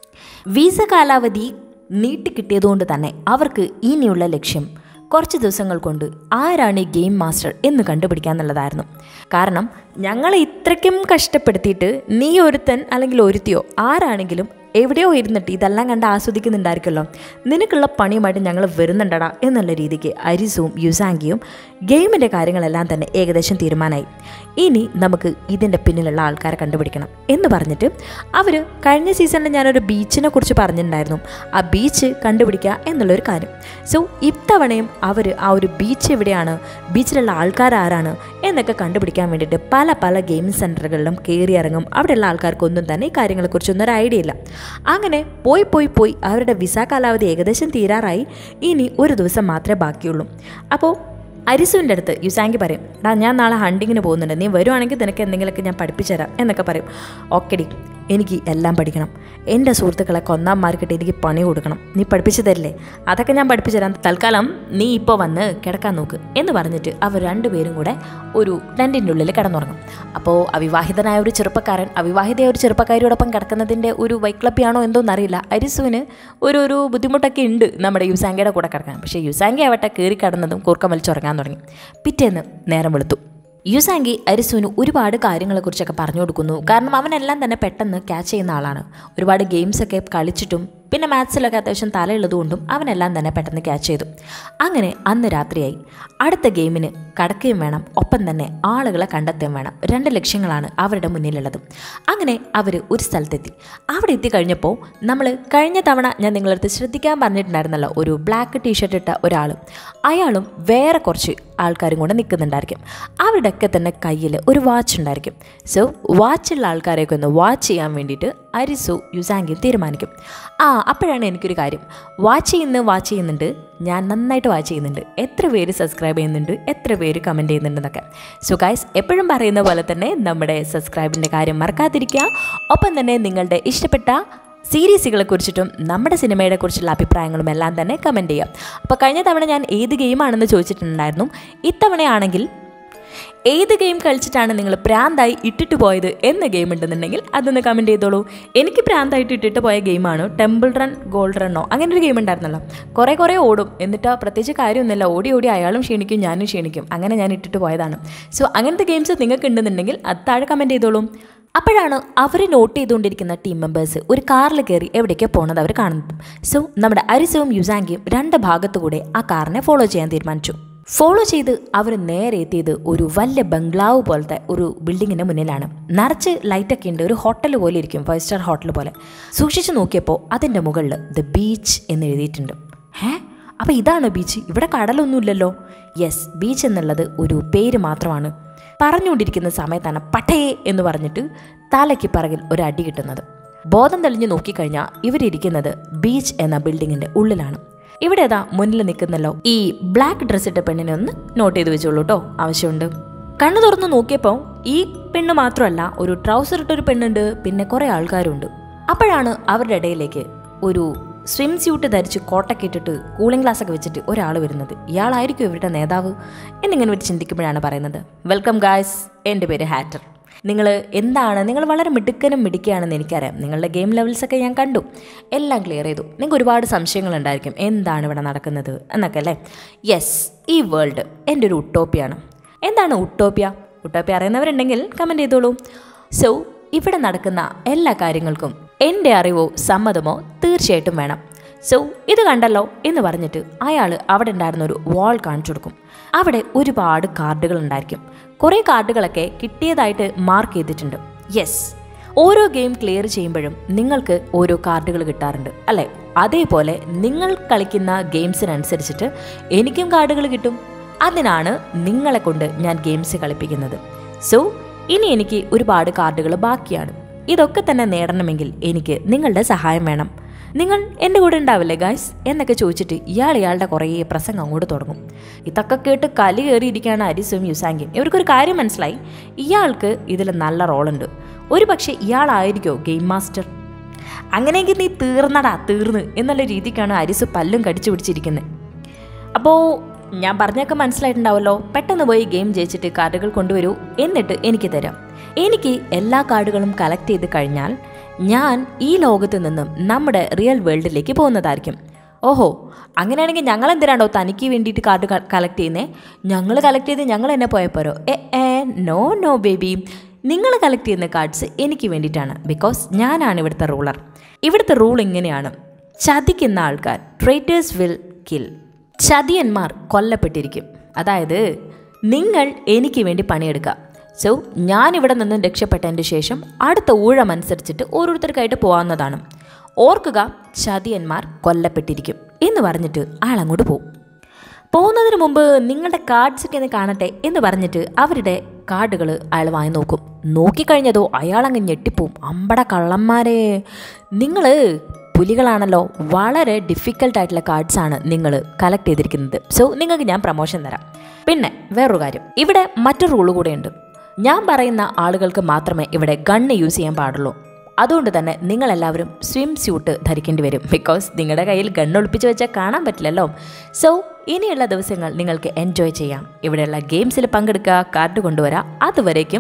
വീസ കാലാവധി നീട്ടിക്കിട്ടിയതുകൊണ്ട് തന്നെ അവർക്ക് ഇനിയുള്ള ലക്ഷ്യം കുറച്ച് ദിവസങ്ങൾ കൊണ്ട് ആരാണ് ഈ ഗെയിം മാസ്റ്റർ എന്ന് കണ്ടുപിടിക്കുക എന്നുള്ളതായിരുന്നു കാരണം ഞങ്ങളെ ഇത്രയ്ക്കും കഷ്ടപ്പെടുത്തിയിട്ട് നീ ഒരുത്തൻ അല്ലെങ്കിൽ ഒരുത്തിയോ ആരാണെങ്കിലും എവിടെയോ ഇരുന്നിട്ട് ഇതെല്ലാം കണ്ട് ആസ്വദിക്കുന്നുണ്ടായിരിക്കുമല്ലോ നിനക്കുള്ള പണിയുമായിട്ട് ഞങ്ങൾ വരുന്നുണ്ടടാ എന്നുള്ള രീതിക്ക് അരിസും യുസാങ്കിയും ഗെയിമിൻ്റെ കാര്യങ്ങളെല്ലാം തന്നെ ഏകദേശം തീരുമാനമായി ഇനി നമുക്ക് ഇതിൻ്റെ പിന്നിലുള്ള ആൾക്കാരെ കണ്ടുപിടിക്കണം എന്ന് പറഞ്ഞിട്ട് അവർ കഴിഞ്ഞ സീസണിൽ ഞാനൊരു ബീച്ചിനെ കുറിച്ച് പറഞ്ഞിട്ടുണ്ടായിരുന്നു ആ ബീച്ച് കണ്ടുപിടിക്കുക എന്നുള്ളൊരു കാര്യം സോ ഇത്തവണയും അവർ ആ ഒരു ബീച്ച് എവിടെയാണ് ബീച്ചിലുള്ള ആൾക്കാർ ആരാണ് എന്നൊക്കെ കണ്ടുപിടിക്കാൻ വേണ്ടിയിട്ട് പല പല ഗെയിമിംഗ് സെൻറ്ററുകളിലും കയറി ഇറങ്ങും അവിടെയുള്ള ആൾക്കാർക്കൊന്നും തന്നെ ഈ കാര്യങ്ങളെക്കുറിച്ചൊന്നും ഒരു ഐഡിയ ഇല്ല അങ്ങനെ പോയി പോയി പോയി അവരുടെ വിസ കാലാവധി ഏകദേശം തീരാറായി ഇനി ഒരു ദിവസം മാത്രമേ ബാക്കിയുള്ളൂ അപ്പോൾ അരിസുവിൻ്റെ അടുത്ത് യുസാങ്കി പറയും ഡാ ഞാൻ നാളെ ഹണ്ടിങ്ങിന് പോകുന്നുണ്ട് നീ വരുവാണെങ്കിൽ നിനക്ക് എന്തെങ്കിലുമൊക്കെ ഞാൻ പഠിപ്പിച്ചുതരാം എന്നൊക്കെ പറയും ഓക്കെടി എനിക്ക് എല്ലാം പഠിക്കണം എൻ്റെ സുഹൃത്തുക്കളെ കൊന്നാന്മാർക്കിട്ട് എനിക്ക് പണി കൊടുക്കണം നീ പഠിപ്പിച്ചു തരില്ലേ അതൊക്കെ ഞാൻ പഠിപ്പിച്ചു തരാം തൽക്കാലം നീ ഇപ്പോൾ വന്ന് കിടക്കാൻ നോക്ക് എന്ന് പറഞ്ഞിട്ട് അവർ രണ്ടുപേരും കൂടെ ഒരു ടെൻറ്റിൻ്റെ ഉള്ളിൽ കിടന്നുറങ്ങും അപ്പോൾ അവിവാഹിതനായ ഒരു ചെറുപ്പക്കാരൻ അവിവാഹിതയായ ഒരു ചെറുപ്പക്കാരിയോടൊപ്പം കിടക്കുന്നതിൻ്റെ ഒരു വൈക്ലപ്പ്യാണോ എന്തോന്നറിയില്ല അരിസുവിന് ഒരു ഒരു ബുദ്ധിമുട്ടൊക്കെ ഉണ്ട് നമ്മുടെ യുസാങ്കയുടെ കൂടെ കിടക്കാൻ പക്ഷേ യുസാങ്ക ആവട്ടെ കയറി കിടന്നതും കൂർക്കം വലിച്ചുറങ്ങാൻ തുടങ്ങി പിറ്റേന്ന് നേരം വെളുത്തു യുസാങ്കി അരിസുവിന് ഒരുപാട് കാര്യങ്ങളെക്കുറിച്ചൊക്കെ പറഞ്ഞു കൊടുക്കുന്നു കാരണം അവനെല്ലാം തന്നെ പെട്ടെന്ന് ക്യാച്ച് ചെയ്യുന്ന ആളാണ് ഒരുപാട് ഗെയിംസൊക്കെ കളിച്ചിട്ടും പിന്നെ മാത്സിലൊക്കെ അത്യാവശ്യം തലയുള്ളതുകൊണ്ടും അവനെല്ലാം തന്നെ പെട്ടെന്ന് ക്യാച്ച് ചെയ്തു അങ്ങനെ അന്ന് രാത്രിയായി അടുത്ത ഗെയിമിന് കടക്കുകയും വേണം ഒപ്പം തന്നെ ആളുകളെ കണ്ടെത്തുകയും വേണം രണ്ട് ലക്ഷ്യങ്ങളാണ് അവരുടെ മുന്നിലുള്ളത് അങ്ങനെ അവർ ഒരു സ്ഥലത്തെത്തി അവിടെ എത്തിക്കഴിഞ്ഞപ്പോൾ നമ്മൾ കഴിഞ്ഞ തവണ ഞാൻ നിങ്ങളടുത്ത് ശ്രദ്ധിക്കാൻ പറഞ്ഞിട്ടുണ്ടായിരുന്നല്ലോ ഒരു ബ്ലാക്ക് ടീഷർട്ട് ഇട്ട ഒരാൾ അയാളും വേറെ കുറച്ച് ആൾക്കാരും കൂടെ നിൽക്കുന്നുണ്ടായിരിക്കും അവരുടെയൊക്കെ തന്നെ കയ്യിൽ ഒരു വാച്ച് ഉണ്ടായിരിക്കും സോ വാച്ചുള്ള ആൾക്കാരെയൊക്കെ ഒന്ന് വാച്ച് ചെയ്യാൻ വേണ്ടിയിട്ട് അരിസു യുസാങ്കിയും തീരുമാനിക്കും ആ അപ്പോഴാണ് എനിക്കൊരു കാര്യം വാച്ച് ചെയ്യുന്ന വാച്ച് ചെയ്യുന്നുണ്ട് ഞാൻ നന്നായിട്ട് വാച്ച് ചെയ്യുന്നുണ്ട് എത്ര പേര് സബ്സ്ക്രൈബ് ചെയ്യുന്നുണ്ട് എത്ര പേര് കമൻറ്റ് ചെയ്യുന്നുണ്ടെന്നൊക്കെ സോ ഗൈസ് എപ്പോഴും പറയുന്ന പോലെ തന്നെ നമ്മുടെ സബ്സ്ക്രൈബിൻ്റെ കാര്യം മറക്കാതിരിക്കുക ഒപ്പം തന്നെ നിങ്ങളുടെ ഇഷ്ടപ്പെട്ട സീരീസുകളെ കുറിച്ചിട്ടും നമ്മുടെ സിനിമയെ കുറിച്ചുള്ള അഭിപ്രായങ്ങളും എല്ലാം തന്നെ കമൻറ്റ് ചെയ്യാം അപ്പോൾ കഴിഞ്ഞ തവണ ഞാൻ ഏത് ഗെയിമാണെന്ന് ചോദിച്ചിട്ടുണ്ടായിരുന്നു ഇത്തവണയാണെങ്കിൽ ഏത് ഗെയിം കളിച്ചിട്ടാണ് നിങ്ങൾ പ്രാന്തായി ഇട്ടിട്ട് പോയത് എന്ന ഗെയിം ഉണ്ടെന്നുണ്ടെങ്കിൽ അതൊന്ന് കമൻറ്റ് ചെയ്തോളൂ എനിക്ക് പ്രാന്തായിട്ട് ഇട്ടിട്ട് പോയ ഗെയിമാണ് ടെമ്പിൾ റൺ ഗോൾഡ് റണ്ണോ അങ്ങനെ ഒരു ഗെയിം ഉണ്ടായിരുന്നല്ലോ കുറേ കുറേ ഓടും എന്നിട്ട് പ്രത്യേകിച്ച് കാര്യമൊന്നുമില്ല ഓടി ഓടി അയാളും ക്ഷീണിക്കും ഞാനും ക്ഷീണിക്കും അങ്ങനെ ഞാൻ ഇട്ടിട്ട് പോയതാണ് സോ അങ്ങനത്തെ ഗെയിംസ് നിങ്ങൾക്ക് ഉണ്ടെന്നുണ്ടെങ്കിൽ അത് താഴെ കമൻറ്റ് ചെയ്തോളൂ അപ്പോഴാണ് അവർ നോട്ട് ചെയ്തുകൊണ്ടിരിക്കുന്ന ടീം മെമ്പേഴ്സ് ഒരു കാറിൽ കയറി എവിടേക്കാണ് പോണത് അവർ കാണുന്നത് സോ നമ്മുടെ അരിസവും യുസാങ്കിയും രണ്ട് ഭാഗത്തുകൂടെ ആ കാറിനെ ഫോളോ ചെയ്യാൻ തീരുമാനിച്ചു ഫോളോ ചെയ്ത് അവർ നേരെ എത്തിയത് ഒരു വലിയ ബംഗ്ലാവ് പോലത്തെ ഒരു ബിൽഡിങ്ങിൻ്റെ മുന്നിലാണ് നിറച്ച് ലൈറ്റൊക്കെ ഉണ്ട് ഒരു ഹോട്ടൽ പോലെ ഇരിക്കും ഫൈവ് സ്റ്റാർ ഹോട്ടൽ പോലെ സൂക്ഷിച്ച് നോക്കിയപ്പോൾ അതിൻ്റെ മുകളിൽ ദ ബീച്ച് എന്ന് എഴുതിയിട്ടുണ്ട് ഏ അപ്പോൾ ഇതാണ് ബീച്ച് ഇവിടെ കടലൊന്നുമില്ലല്ലോ യെസ് ബീച്ച് എന്നുള്ളത് ഒരു പേര് മാത്രമാണ് പറഞ്ഞുകൊണ്ടിരിക്കുന്ന സമയത്താണ് പട്ടേ എന്ന് പറഞ്ഞിട്ട് തലയ്ക്ക് പിറകിൽ ഒരു അടി കിട്ടുന്നത് ബോധം തെളിഞ്ഞ് നോക്കിക്കഴിഞ്ഞാൽ ഇവരിയ്ക്കുന്നത് ബീച്ച് എന്ന ബിൽഡിങ്ങിൻ്റെ ഉള്ളിലാണ് ഇവിടെ ഏതാ മുന്നിൽ നിൽക്കുന്നല്ലോ ഈ ബ്ലാക്ക് ഡ്രസ് ഇട്ട പെണ്ണിനെ ഒന്ന് നോട്ട് ചെയ്ത് വെച്ചോളൂ കേട്ടോ ആവശ്യമുണ്ട് കണ്ണു തുറന്ന് നോക്കിയപ്പോൾ ഈ പെണ്ണ് മാത്രമല്ല ഒരു ട്രൗസർ ഇട്ടൊരു പെണ്ണുണ്ട് പിന്നെ കുറേ ആൾക്കാരുണ്ട് അപ്പോഴാണ് അവരുടെ ഇടയിലേക്ക് ഒരു സ്വിം സ്യൂട്ട് ധരിച്ച് കോട്ടൊക്കെ ഇട്ടിട്ട് കൂളിംഗ് ഗ്ലാസ് ഒക്കെ വെച്ചിട്ട് ഒരാൾ വരുന്നത് ഇയാളായിരിക്കും ഇവരുടെ നേതാവ് എന്നിങ്ങനെ വെച്ച് ചിന്തിക്കുമ്പോഴാണ് പറയുന്നത് വെൽക്കം ഗായ്സ് എൻ്റെ പേര് ഹാറ്റർ നിങ്ങൾ എന്താണ് നിങ്ങൾ വളരെ മിടുക്കനും മിടുക്കുകയാണെന്ന് എനിക്കറിയാം നിങ്ങളുടെ ഗെയിം ലെവൽസൊക്കെ ഞാൻ കണ്ടു എല്ലാം ക്ലിയർ ചെയ്തു നിങ്ങൾക്ക് ഒരുപാട് സംശയങ്ങളുണ്ടായിരിക്കും എന്താണ് ഇവിടെ നടക്കുന്നത് എന്നൊക്കെ അല്ലേ യെസ് ഈ വേൾഡ് എൻ്റെ ഒരു ഉട്ടോപ്പിയാണ് എന്താണ് ഉട്ടോപ്യ ഉട്ടോപ്യ അറിയുന്നവരുണ്ടെങ്കിൽ കമൻറ്റ് ചെയ്തോളൂ സോ ഇവിടെ നടക്കുന്ന എല്ലാ കാര്യങ്ങൾക്കും എൻ്റെ അറിവോ സമ്മതമോ തീർച്ചയായിട്ടും വേണം സോ ഇത് കണ്ടല്ലോ എന്ന് പറഞ്ഞിട്ട് അയാൾ അവിടെ ഉണ്ടായിരുന്ന ഒരു വാൾ കാണിച്ചു കൊടുക്കും അവിടെ ഒരുപാട് കാർഡുകൾ ഉണ്ടായിരിക്കും കുറേ കാർഡുകളൊക്കെ കിട്ടിയതായിട്ട് മാർക്ക് ചെയ്തിട്ടുണ്ട് യെസ് ഓരോ ഗെയിം ക്ലിയർ ചെയ്യുമ്പോഴും നിങ്ങൾക്ക് ഓരോ കാർഡുകൾ കിട്ടാറുണ്ട് അല്ലേ അതേപോലെ നിങ്ങൾ കളിക്കുന്ന ഗെയിംസിനനുസരിച്ചിട്ട് എനിക്കും കാർഡുകൾ കിട്ടും അതിനാണ് നിങ്ങളെ കൊണ്ട് ഞാൻ ഗെയിംസ് കളിപ്പിക്കുന്നത് സോ ഇനി എനിക്ക് ഒരുപാട് കാർഡുകൾ ബാക്കിയാണ് ഇതൊക്കെ തന്നെ നേടണമെങ്കിൽ എനിക്ക് നിങ്ങളുടെ സഹായം വേണം നിങ്ങൾ എൻ്റെ കൂടെ ഉണ്ടാവില്ലേ ഗായ്സ് എന്നൊക്കെ ചോദിച്ചിട്ട് ഇയാൾ ഇയാളുടെ കുറേ പ്രസംഗം അങ്ങോട്ട് തുടങ്ങും ഇതൊക്കെ കേട്ട് കലി കയറിയിരിക്കുകയാണ് അരിസും യുസാങ്കിയും ഇവർക്കൊരു കാര്യം മനസ്സിലായി ഇയാൾക്ക് ഇതിൽ നല്ല റോളുണ്ട് ഒരു പക്ഷേ ഇയാളായിരിക്കോ ഗെയിം മാസ്റ്റർ അങ്ങനെയെങ്കിൽ നീ തീർന്നടാ തീർന്ന് എന്നുള്ള രീതിക്കാണ് അരിസ് പല്ലും കടിച്ചു പിടിച്ചിരിക്കുന്നത് അപ്പോൾ ഞാൻ പറഞ്ഞൊക്കെ മനസ്സിലായിട്ടുണ്ടാവല്ലോ പെട്ടെന്ന് പോയി ഗെയിം ജയിച്ചിട്ട് കാർഡുകൾ കൊണ്ടുവരൂ എന്നിട്ട് എനിക്ക് തരാം എനിക്ക് എല്ലാ കാർഡുകളും കളക്ട് ചെയ്ത് കഴിഞ്ഞാൽ ഞാൻ ഈ ലോകത്ത് നിന്നും നമ്മുടെ റിയൽ വേൾഡിലേക്ക് പോകുന്നതായിരിക്കും ഓഹോ അങ്ങനെയാണെങ്കിൽ ഞങ്ങൾ എന്തിനാണോ തനിക്ക് വേണ്ടിയിട്ട് കാർഡ് കളക്ട് ചെയ്യുന്നേ ഞങ്ങൾ കളക്ട് ചെയ്ത് ഞങ്ങൾ എന്നെ പോയപ്പോരോ ah ah no no baby നിങ്ങൾ കളക്ട് ചെയ്യുന്ന കാർഡ്സ് എനിക്ക് വേണ്ടിയിട്ടാണ് ബിക്കോസ് ഞാനാണ് ഇവിടുത്തെ റൂളർ ഇവിടുത്തെ റൂൾ ഇങ്ങനെയാണ് ചതിക്കുന്ന ആൾക്കാർ ട്രേറ്റേഴ്സ് വിൽ കിൽ ചതിയന്മാർ കൊല്ലപ്പെട്ടിരിക്കും അതായത് നിങ്ങൾ എനിക്ക് വേണ്ടി പണിയെടുക്കുക സോ ഞാനിവിടെ നിന്നും രക്ഷപ്പെട്ടതിൻ്റെ ശേഷം അടുത്ത ഊഴമനുസരിച്ചിട്ട് ഓരോരുത്തർക്കായിട്ട് പോകാവുന്നതാണ് ഓർക്കുക ചതിയന്മാർ കൊല്ലപ്പെട്ടിരിക്കും എന്ന് പറഞ്ഞിട്ട് ആളങ്ങോട്ട് പോകും പോകുന്നതിന് മുമ്പ് നിങ്ങളുടെ കാർഡ്സൊക്കെ ഒന്ന് കാണട്ടെ എന്ന് പറഞ്ഞിട്ട് അവരുടെ കാർഡുകൾ അയാൾ വാങ്ങി നോക്കും നോക്കിക്കഴിഞ്ഞതോ അയാളങ്ങ് ഞെട്ടിപ്പോവും അമ്പട കള്ളന്മാരെ നിങ്ങൾ പുലികളാണല്ലോ വളരെ ഡിഫിക്കൽട്ടായിട്ടുള്ള കാർഡ്സാണ് നിങ്ങൾ കളക്ട് ചെയ്തിരിക്കുന്നത് സോ നിങ്ങൾക്ക് ഞാൻ പ്രമോഷൻ തരാം പിന്നെ വേറൊരു കാര്യം ഇവിടെ മറ്റൊരു റൂള് കൂടെയുണ്ട് ഞാൻ പറയുന്ന ആളുകൾക്ക് മാത്രമേ ഇവിടെ ഗണ്ണ് യൂസ് ചെയ്യാൻ പാടുള്ളൂ അതുകൊണ്ട് തന്നെ നിങ്ങളെല്ലാവരും സ്വിം സ്യൂട്ട് ധരിക്കേണ്ടി വരും ബിക്കോസ് നിങ്ങളുടെ കയ്യിൽ ഗണ്ണ് ഒളിപ്പിച്ച് വെച്ചാൽ കാണാൻ പറ്റില്ലല്ലോ സോ ഇനിയുള്ള ദിവസങ്ങൾ നിങ്ങൾക്ക് എൻജോയ് ചെയ്യാം ഇവിടെയുള്ള ഗെയിംസിൽ പങ്കെടുക്കുക കാർഡ് കൊണ്ടുവരാം അതുവരേക്കും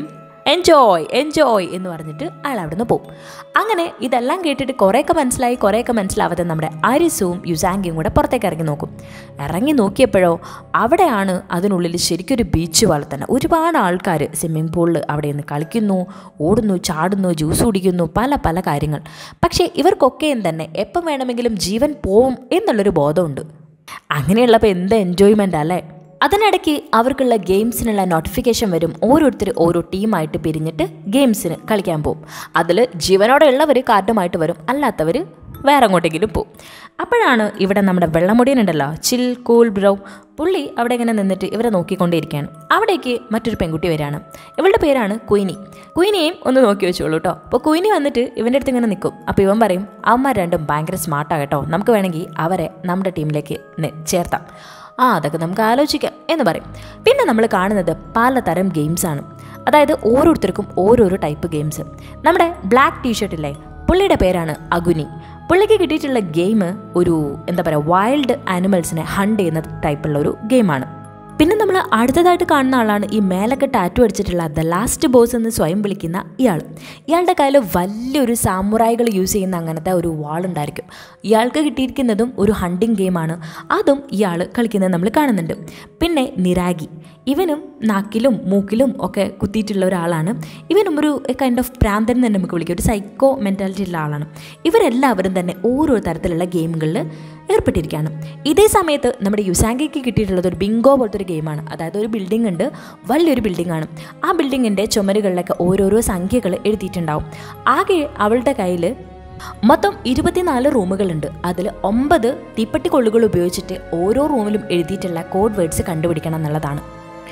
എൻജോയ് എൻജോയ് എന്ന് പറഞ്ഞിട്ട് അയാൾ അവിടുന്ന് പോകും അങ്ങനെ ഇതെല്ലാം കേട്ടിട്ട് കുറേയൊക്കെ മനസ്സിലായി കുറേയൊക്കെ മനസ്സിലാവാതെ നമ്മുടെ അരിസുവും യുസാങ്കിയും കൂടെ പുറത്തേക്ക് ഇറങ്ങി നോക്കും ഇറങ്ങി നോക്കിയപ്പോഴോ അവിടെയാണ് അതിനുള്ളിൽ ശരിക്കൊരു ബീച്ച് പോലെ തന്നെ ഒരുപാട് ആൾക്കാർ സ്വിമ്മിംഗ് പൂളിൽ അവിടെ നിന്ന് കളിക്കുന്നു ഓടുന്നു ചാടുന്നു ജ്യൂസ് കുടിക്കുന്നു പല പല കാര്യങ്ങൾ പക്ഷേ ഇവർക്കൊക്കെയും തന്നെ എപ്പം വേണമെങ്കിലും ജീവൻ പോവും എന്നുള്ളൊരു ബോധമുണ്ട് അങ്ങനെയുള്ളപ്പോൾ എന്ത് എൻജോയ്മെൻ്റ് അല്ലേ അതിനിടയ്ക്ക് അവർക്കുള്ള ഗെയിംസിനുള്ള നോട്ടിഫിക്കേഷൻ വരും ഓരോരുത്തർ ഓരോ ടീമായിട്ട് പിരിഞ്ഞിട്ട് ഗെയിംസിന് കളിക്കാൻ പോകും അതിൽ ജീവനോടെ ഉള്ളവർ കാർഡുമായിട്ട് വരും അല്ലാത്തവർ വേറെ അങ്ങോട്ടെങ്കിലും പോകും അപ്പോഴാണ് ഇവിടെ നമ്മുടെ വെള്ളമുടിയനുണ്ടല്ലോ ചിൽ കൂൾ ബ്രോ പുള്ളി അവിടെ ഇങ്ങനെ നിന്നിട്ട് ഇവരെ നോക്കിക്കൊണ്ടേയിരിക്കുകയാണ് അവിടേക്ക് മറ്റൊരു പെൺകുട്ടി വരികയാണ് ഇവളുടെ പേരാണ് കുയിനി കുയിനിയെയും ഒന്ന് നോക്കി വെച്ചോളൂ കേട്ടോ അപ്പോൾ കുയിനി വന്നിട്ട് ഇവൻ്റെ അടുത്ത് ഇങ്ങനെ നിൽക്കും അപ്പോൾ ഇവൻ പറയും അവന്മാർ രണ്ടും ഭയങ്കര സ്മാർട്ടാണ് കേട്ടോ നമുക്ക് വേണമെങ്കിൽ അവരെ നമ്മുടെ ടീമിലേക്ക് നെ- ചേർത്താം ആ അതൊക്കെ നമുക്ക് ആലോചിക്കാം എന്ന് പറയും പിന്നെ നമ്മൾ കാണുന്നത് പലതരം ഗെയിംസാണ് അതായത് ഓരോരുത്തർക്കും ഓരോരോ ടൈപ്പ് ഗെയിംസ് നമ്മുടെ ബ്ലാക്ക് ടീഷർട്ടില്ലേ പുള്ളിയുടെ പേരാണ് അഗുനി പുള്ളിക്ക് കിട്ടിയിട്ടുള്ള ഗെയിം ഒരു എന്താ പറയുക വൈൽഡ് ആനിമൽസിനെ ഹണ്ട് ചെയ്യുന്ന ടൈപ്പുള്ള ഒരു ഗെയിമാണ് പിന്നെ നമ്മൾ അടുത്തതായിട്ട് കാണുന്ന ആളാണ് ഈ മേലൊക്കെ ടാറ്റു അടിച്ചിട്ടുള്ള ദ ലാസ്റ്റ് ബോസ് എന്ന് സ്വയം വിളിക്കുന്ന ഇയാൾ ഇയാളുടെ കയ്യിൽ വലിയൊരു സാമുറായികൾ യൂസ് ചെയ്യുന്ന അങ്ങനത്തെ ഒരു വാളുണ്ടായിരിക്കും ഇയാൾക്ക് കിട്ടിയിരിക്കുന്നതും ഒരു ഹണ്ടിങ് ഗെയിമാണ് അതും ഇയാൾ കളിക്കുന്നത് നമ്മൾ കാണുന്നുണ്ട് പിന്നെ നിരാഗി ഇവനും നാക്കിലും മൂക്കിലും ഒക്കെ കുത്തിയിട്ടുള്ള ഒരാളാണ് ഇവനും ഒരു കൈൻഡ് ഓഫ് പ്രാന്തൻ എന്ന് തന്നെ നമുക്ക് വിളിക്കാം ഒരു സൈക്കോ മെൻറ്റാലിറ്റി ഉള്ള ആളാണ് ഇവരെല്ലാവരും തന്നെ ഓരോ തരത്തിലുള്ള ഗെയിമുകളിൽ ഏർപ്പെട്ടിരിക്കുകയാണ് ഇതേ സമയത്ത് നമ്മുടെ യുസാങ്കിക്ക് കിട്ടിയിട്ടുള്ളത് ഒരു ബിങ്കോ പോലത്തെ ഒരു ഗെയിമാണ് അതായത് ഒരു ബിൽഡിംഗ് ഉണ്ട് വലിയൊരു ബിൽഡിംഗ് ആണ് ആ ബിൽഡിങ്ങിൻ്റെ ചുമരുകളിലൊക്കെ ഓരോരോ സംഖ്യകൾ എഴുതിയിട്ടുണ്ടാവും ആകെ അവളുടെ കയ്യിൽ മൊത്തം ഇരുപത്തിനാല് റൂമുകളുണ്ട് അതിൽ ഒമ്പത് തീപ്പെട്ടി കൊള്ളുകൾ ഉപയോഗിച്ചിട്ട് ഓരോ റൂമിലും എഴുതിയിട്ടുള്ള കോഡ് വേർഡ്സ് കണ്ടുപിടിക്കണം എന്നുള്ളതാണ്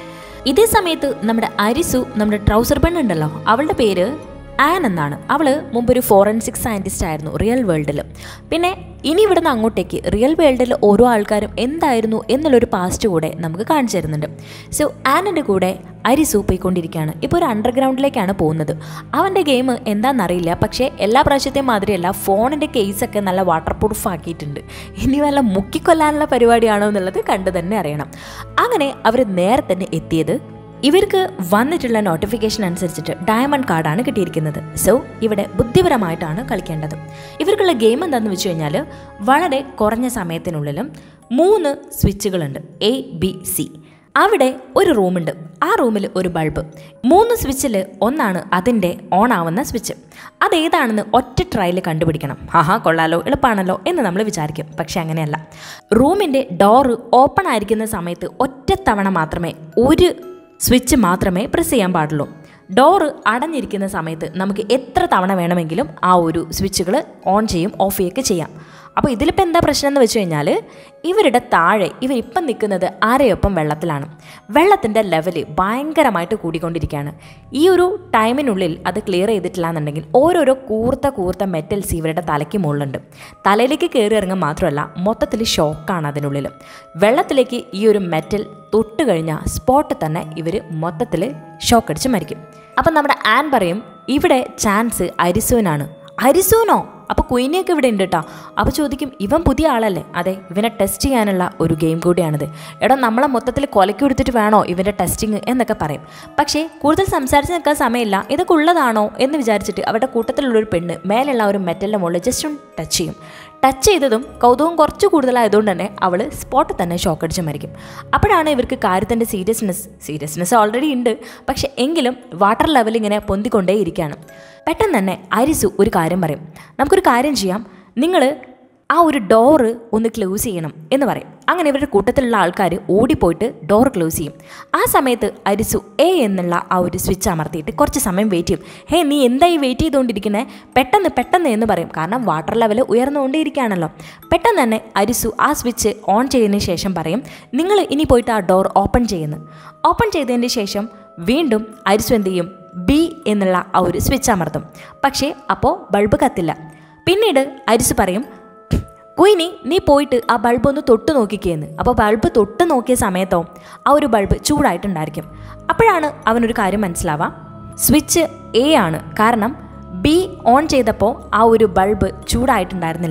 ഇതേ സമയത്ത് നമ്മുടെ അരിസു നമ്മുടെ ട്രൗസർ പെണ്ണുണ്ടല്ലോ അവളുടെ പേര് ആൻ എന്നാണ് അവൾ മുമ്പൊരു ഫോറൻസിക് സയൻറ്റിസ്റ്റ് ആയിരുന്നു റിയൽ വേൾഡിൽ പിന്നെ ഇനി ഇവിടുന്ന് അങ്ങോട്ടേക്ക് റിയൽ വേൾഡിൽ ഓരോ ആൾക്കാരും എന്തായിരുന്നു എന്നുള്ളൊരു പാസ്റ്റ് കൂടെ നമുക്ക് കാണിച്ചു തരുന്നുണ്ട് സോ ആനിൻ്റെ കൂടെ അരിസു പോയിക്കൊണ്ടിരിക്കുകയാണ് ഇപ്പോൾ ഒരു അണ്ടർഗ്രൗണ്ടിലേക്കാണ് പോകുന്നത് അവൻ്റെ ഗെയിം എന്താണെന്നറിയില്ല പക്ഷേ എല്ലാ പ്രാവശ്യത്തെയും മാതിരിയല്ല ഫോണിൻ്റെ കേസൊക്കെ നല്ല വാട്ടർ പ്രൂഫ് ആക്കിയിട്ടുണ്ട് ഇനി വല്ല മുക്കിക്കൊല്ലാനുള്ള പരിപാടിയാണോ എന്നുള്ളത് കണ്ടു തന്നെ അറിയണം അങ്ങനെ അവർ നേരെ തന്നെ എത്തിയത് ഇവർക്ക് വന്നിട്ടുള്ള നോട്ടിഫിക്കേഷൻ അനുസരിച്ചിട്ട് ഡയമണ്ട് കാർഡാണ് കിട്ടിയിരിക്കുന്നത് സോ ഇവിടെ ബുദ്ധിപരമായിട്ടാണ് കളിക്കേണ്ടത് ഇവർക്കുള്ള ഗെയിം എന്താണെന്ന് വെച്ച് കഴിഞ്ഞാൽ വളരെ കുറഞ്ഞ സമയത്തിനുള്ളിലും മൂന്ന് സ്വിച്ചുകളുണ്ട് എ ബി സി അവിടെ ഒരു റൂമുണ്ട് ആ റൂമിൽ ഒരു ബൾബ് മൂന്ന് സ്വിച്ചിൽ ഒന്നാണ് അതിൻ്റെ ഓൺ ആവുന്ന സ്വിച്ച് അതേതാണെന്ന് ഒറ്റ ട്രയൽ കണ്ടുപിടിക്കണം ആഹാ കൊള്ളാലോ എളുപ്പമാണല്ലോ എന്ന് നമ്മൾ വിചാരിക്കും പക്ഷെ അങ്ങനെയല്ല റൂമിൻ്റെ ഡോറ് ഓപ്പൺ ആയിരിക്കുന്ന സമയത്ത് ഒറ്റ തവണ മാത്രമേ ഒരു സ്വിച്ച് മാത്രമേ പ്രസ് ചെയ്യാൻ പാടുള്ളൂ ഡോറ് അടഞ്ഞിരിക്കുന്ന സമയത്ത് നമുക്ക് എത്ര തവണ വേണമെങ്കിലും ആ ഒരു സ്വിച്ചുകൾ ഓൺ ചെയ്യും ഓഫ് ചെയ്യുകയൊക്കെ ചെയ്യാം അപ്പോൾ ഇതിലിപ്പോൾ എന്താ പ്രശ്നം എന്ന് വെച്ച് കഴിഞ്ഞാൽ ഇവരുടെ താഴെ ഇവരിപ്പം നിൽക്കുന്നത് ആരെയൊപ്പം വെള്ളത്തിലാണ് വെള്ളത്തിൻ്റെ ലെവല് ഭയങ്കരമായിട്ട് കൂടിക്കൊണ്ടിരിക്കുകയാണ് ഈ ഒരു ടൈമിനുള്ളിൽ അത് ക്ലിയർ ചെയ്തിട്ടില്ല എന്നുണ്ടെങ്കിൽ ഓരോരോ കൂർത്ത കൂർത്ത മെറ്റൽസ് ഇവരുടെ തലയ്ക്ക് മുകളിലുണ്ട് തലയിലേക്ക് കയറി ഇറങ്ങാൻ മാത്രമല്ല മൊത്തത്തിൽ ഷോക്കാണ് അതിനുള്ളിൽ വെള്ളത്തിലേക്ക് ഈ ഒരു മെറ്റൽ തൊട്ട് കഴിഞ്ഞാൽ സ്പോട്ടിൽ തന്നെ ഇവർ മൊത്തത്തിൽ ഷോക്ക് അടിച്ച് മരിക്കും അപ്പം നമ്മുടെ ആൻ പറയും ഇവിടെ ചാൻസ് അരിസൂനാണ് അരിസൂനോ അപ്പോൾ കുയിനിയൊക്കെ ഇവിടെ ഉണ്ട് കേട്ടോ അപ്പോൾ ചോദിക്കും ഇവൻ പുതിയ ആളല്ലേ അതെ ഇവനെ ടെസ്റ്റ് ചെയ്യാനുള്ള ഒരു ഗെയിം കൂടിയാണിത് എടാ നമ്മളെ മൊത്തത്തിൽ കൊലക്കി കൊടുത്തിട്ട് വേണോ ഇവൻ്റെ ടെസ്റ്റിംഗ് എന്നൊക്കെ പറയും പക്ഷേ കൂടുതൽ സംസാരിച്ച് നിൽക്കാൻ സമയമില്ല ഇതൊക്കെ ഉള്ളതാണോ എന്ന് വിചാരിച്ചിട്ട് അവരുടെ കൂട്ടത്തിലുള്ളൊരു പെണ്ണ് മേലുള്ള ആ ഒരു മെറ്റലിൻ്റെ മുകളിൽ ജസ്റ്റ് ഒന്ന് ടച്ച് ചെയ്യും ടച്ച് ചെയ്തതും കൗതുകം കുറച്ച് കൂടുതലായതുകൊണ്ട് തന്നെ അവൾ സ്പോട്ടിൽ തന്നെ ഷോക്ക് അടിച്ച് മരിക്കും അപ്പോഴാണ് ഇവർക്ക് കാര്യത്തിൻ്റെ സീരിയസ്നെസ് സീരിയസ്നെസ് ഓൾറെഡി ഉണ്ട് പക്ഷേ എങ്കിലും വാട്ടർ ലെവൽ ഇങ്ങനെ പൊന്തിക്കൊണ്ടേയിരിക്കുകയാണ് പെട്ടെന്ന് തന്നെ അരിസു ഒരു കാര്യം പറയും നമുക്കൊരു കാര്യം ചെയ്യാം നിങ്ങൾ ആ ഒരു ഡോറ് ഒന്ന് ക്ലോസ് ചെയ്യണം എന്ന് പറയും അങ്ങനെ ഇവരുടെ കൂട്ടത്തിലുള്ള ആൾക്കാർ ഓടിപ്പോയിട്ട് ഡോർ ക്ലോസ് ചെയ്യും ആ സമയത്ത് അരിസു എ എന്നുള്ള ആ ഒരു സ്വിച്ച് അമർത്തിയിട്ട് കുറച്ച് സമയം വെയിറ്റ് ചെയ്യും ഹേ നീ എന്തായി വെയിറ്റ് ചെയ്തുകൊണ്ടിരിക്കുന്നത് പെട്ടെന്ന് പെട്ടെന്ന് എന്ന് പറയും കാരണം വാട്ടർ ലെവൽ ഉയർന്നുകൊണ്ടേയിരിക്കുകയാണല്ലോ പെട്ടെന്ന് തന്നെ അരിസു ആ സ്വിച്ച് ഓൺ ചെയ്തതിന് ശേഷം പറയും നിങ്ങൾ ഇനി പോയിട്ട് ആ ഡോർ ഓപ്പൺ ചെയ്യുന്നു ഓപ്പൺ ചെയ്തതിന് ശേഷം വീണ്ടും അരിസു എന്ത് ചെയ്യും ബി എന്നുള്ള ആ ഒരു സ്വിച്ച് അമർത്തും പക്ഷേ അപ്പോൾ ബൾബ് കത്തില്ല പിന്നീട് അരിസു പറയും കുയിനി നീ പോയിട്ട് ആ ബൾബ് ഒന്ന് തൊട്ട് നോക്കിക്കേന്ന് അപ്പോൾ ബൾബ് തൊട്ട് നോക്കിയ സമയത്തോ ആ ഒരു ബൾബ് ചൂടായിട്ടുണ്ടായിരിക്കും അപ്പോഴാണ് അവനൊരു കാര്യം മനസ്സിലാവാം സ്വിച്ച് എ ആണ് കാരണം ബി ഓൺ ചെയ്തപ്പോൾ ആ ഒരു ബൾബ് ചൂടായിട്ടുണ്ടായിരുന്നില്ല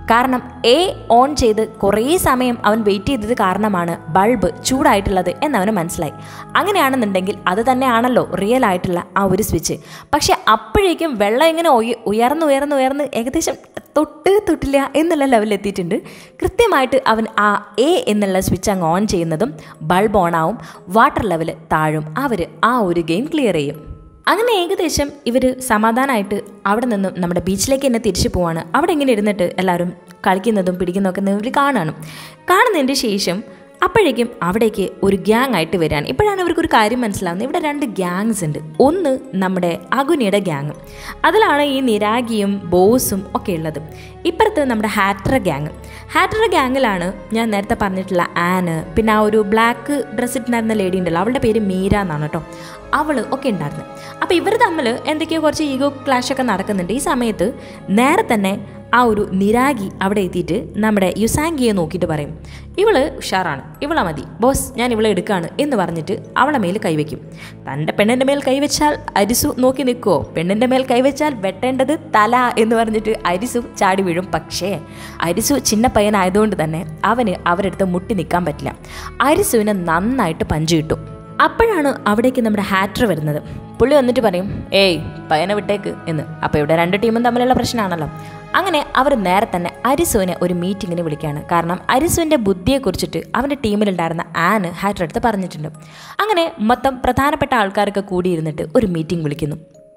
കാരണം എ ഓൺ ചെയ്ത് കുറേ സമയം അവൻ വെയിറ്റ് ചെയ്തത് കാരണമാണ് ബൾബ് ചൂടായിട്ടുള്ളത് എന്നവന് മനസ്സിലായി അങ്ങനെയാണെന്നുണ്ടെങ്കിൽ അത് തന്നെയാണല്ലോ റിയൽ ആയിട്ടുള്ള ആ ഒരു സ്വിച്ച് പക്ഷെ അപ്പോഴേക്കും വെള്ളം ഇങ്ങനെ ഉയ- ഉയർന്ന് ഉയർന്ന് ഉയർന്ന് ഏകദേശം തൊട്ട് തൊട്ടില്ല എന്നുള്ള ലെവലിൽ എത്തിയിട്ടുണ്ട് കൃത്യമായിട്ട് അവൻ ആ എ എന്നുള്ള സ്വിച്ച് അങ്ങ് ഓൺ ചെയ്യുന്നതും ബൾബ് ഓൺ ആവും വാട്ടർ ലെവൽ താഴും അവർ ആ ഒരു ഗെയിം ക്ലിയർ ചെയ്യും അങ്ങനെ ഏകദേശം ഇവർ സമാധാനമായിട്ട് അവിടെ നിന്നും നമ്മുടെ ബീച്ചിലേക്ക് തന്നെ തിരിച്ചു പോവാണ് അവിടെ ഇങ്ങനെ ഇരുന്നിട്ട് എല്ലാവരും കളിക്കുന്നതും പിടിക്കുന്നതൊക്കെ ഇവർ കാണണം കാണുന്നതിൻ്റെ ശേഷം അപ്പോഴേക്കും അവിടേക്ക് ഒരു ഗ്യാങ് ആയിട്ട് വരികയാണ് ഇപ്പോഴാണ് ഇവർക്കൊരു കാര്യം മനസ്സിലാവുന്നത് ഇവിടെ രണ്ട് ഗ്യാങ്സ് ഉണ്ട് ഒന്ന് നമ്മുടെ അഗുനിയുടെ ഗ്യാങ് അതിലാണ് ഈ നിരാഗിയും ബോസും ഒക്കെ ഉള്ളത് ഇപ്പുറത്ത് നമ്മുടെ ഹാറ്ററ ഗ്യാങ് ഹാറ്ററ ഗ്യാങ്ങിലാണ് ഞാൻ നേരത്തെ പറഞ്ഞിട്ടുള്ള ആന് പിന്നെ ആ ഒരു ബ്ലാക്ക് ഡ്രസ്സ് ഇട്ടുണ്ടായിരുന്ന ലേഡി ഉണ്ടല്ലോ അവളുടെ പേര് മീര എന്നാണ് കേട്ടോ അവള് ഒക്കെ ഉണ്ടായിരുന്നു അപ്പോൾ ഇവർ തമ്മിൽ എന്തൊക്കെയോ കുറച്ച് ഈഗോ ക്ലാഷ് ഒക്കെ നടക്കുന്നുണ്ട് ഈ സമയത്ത് നേരെ തന്നെ ആ ഒരു നിരാഗി അവിടെ എത്തിയിട്ട് നമ്മുടെ യുസാങ്കിയെ നോക്കിയിട്ട് പറയും ഇവള് ഉഷാറാണ് ഇവളെ മതി ബോസ് ഞാൻ ഇവളെ എടുക്കുകയാണ് എന്ന് പറഞ്ഞിട്ട് അവളെ മേൽ കൈവയ്ക്കും തൻ്റെ പെണ്ണിൻ്റെ മേൽ കൈവച്ചാൽ അരിസു നോക്കി നിൽക്കുമോ പെണ്ണിൻ്റെ മേൽ കൈവച്ചാൽ വെട്ടേണ്ടത് തല എന്ന് പറഞ്ഞിട്ട് അരിസു ചാടി വീഴും പക്ഷേ അരിസു ചിന്ന പയ്യനായതുകൊണ്ട് തന്നെ അവന് അവരെടുത്ത് മുട്ടി നിൽക്കാൻ പറ്റില്ല അരിസുവിനെ നന്നായിട്ട് പഞ്ചു കിട്ടും അപ്പോഴാണ് അവിടേക്ക് നമ്മുടെ ഹാറ്റർ വരുന്നത് പുള്ളി വന്നിട്ട് പറയും ഏയ് പയ്യനെ വിട്ടേക്ക് എന്ന് അപ്പോൾ ഇവിടെ രണ്ട് ടീമും തമ്മിലുള്ള പ്രശ്നമാണല്ലോ അങ്ങനെ അവർ നേരെ തന്നെ അരിസുവിനെ ഒരു മീറ്റിങ്ങിന് വിളിക്കുകയാണ് കാരണം അരിസുവിൻ്റെ ബുദ്ധിയെക്കുറിച്ചിട്ട് അവൻ്റെ ടീമിലുണ്ടായിരുന്ന ആന് ഹാറ്റർ അടുത്ത് പറഞ്ഞിട്ടുണ്ട് അങ്ങനെ മൊത്തം പ്രധാനപ്പെട്ട ആൾക്കാരൊക്കെ കൂടിയിരുന്നിട്ട് ഒരു മീറ്റിംഗ് വിളിക്കുന്നു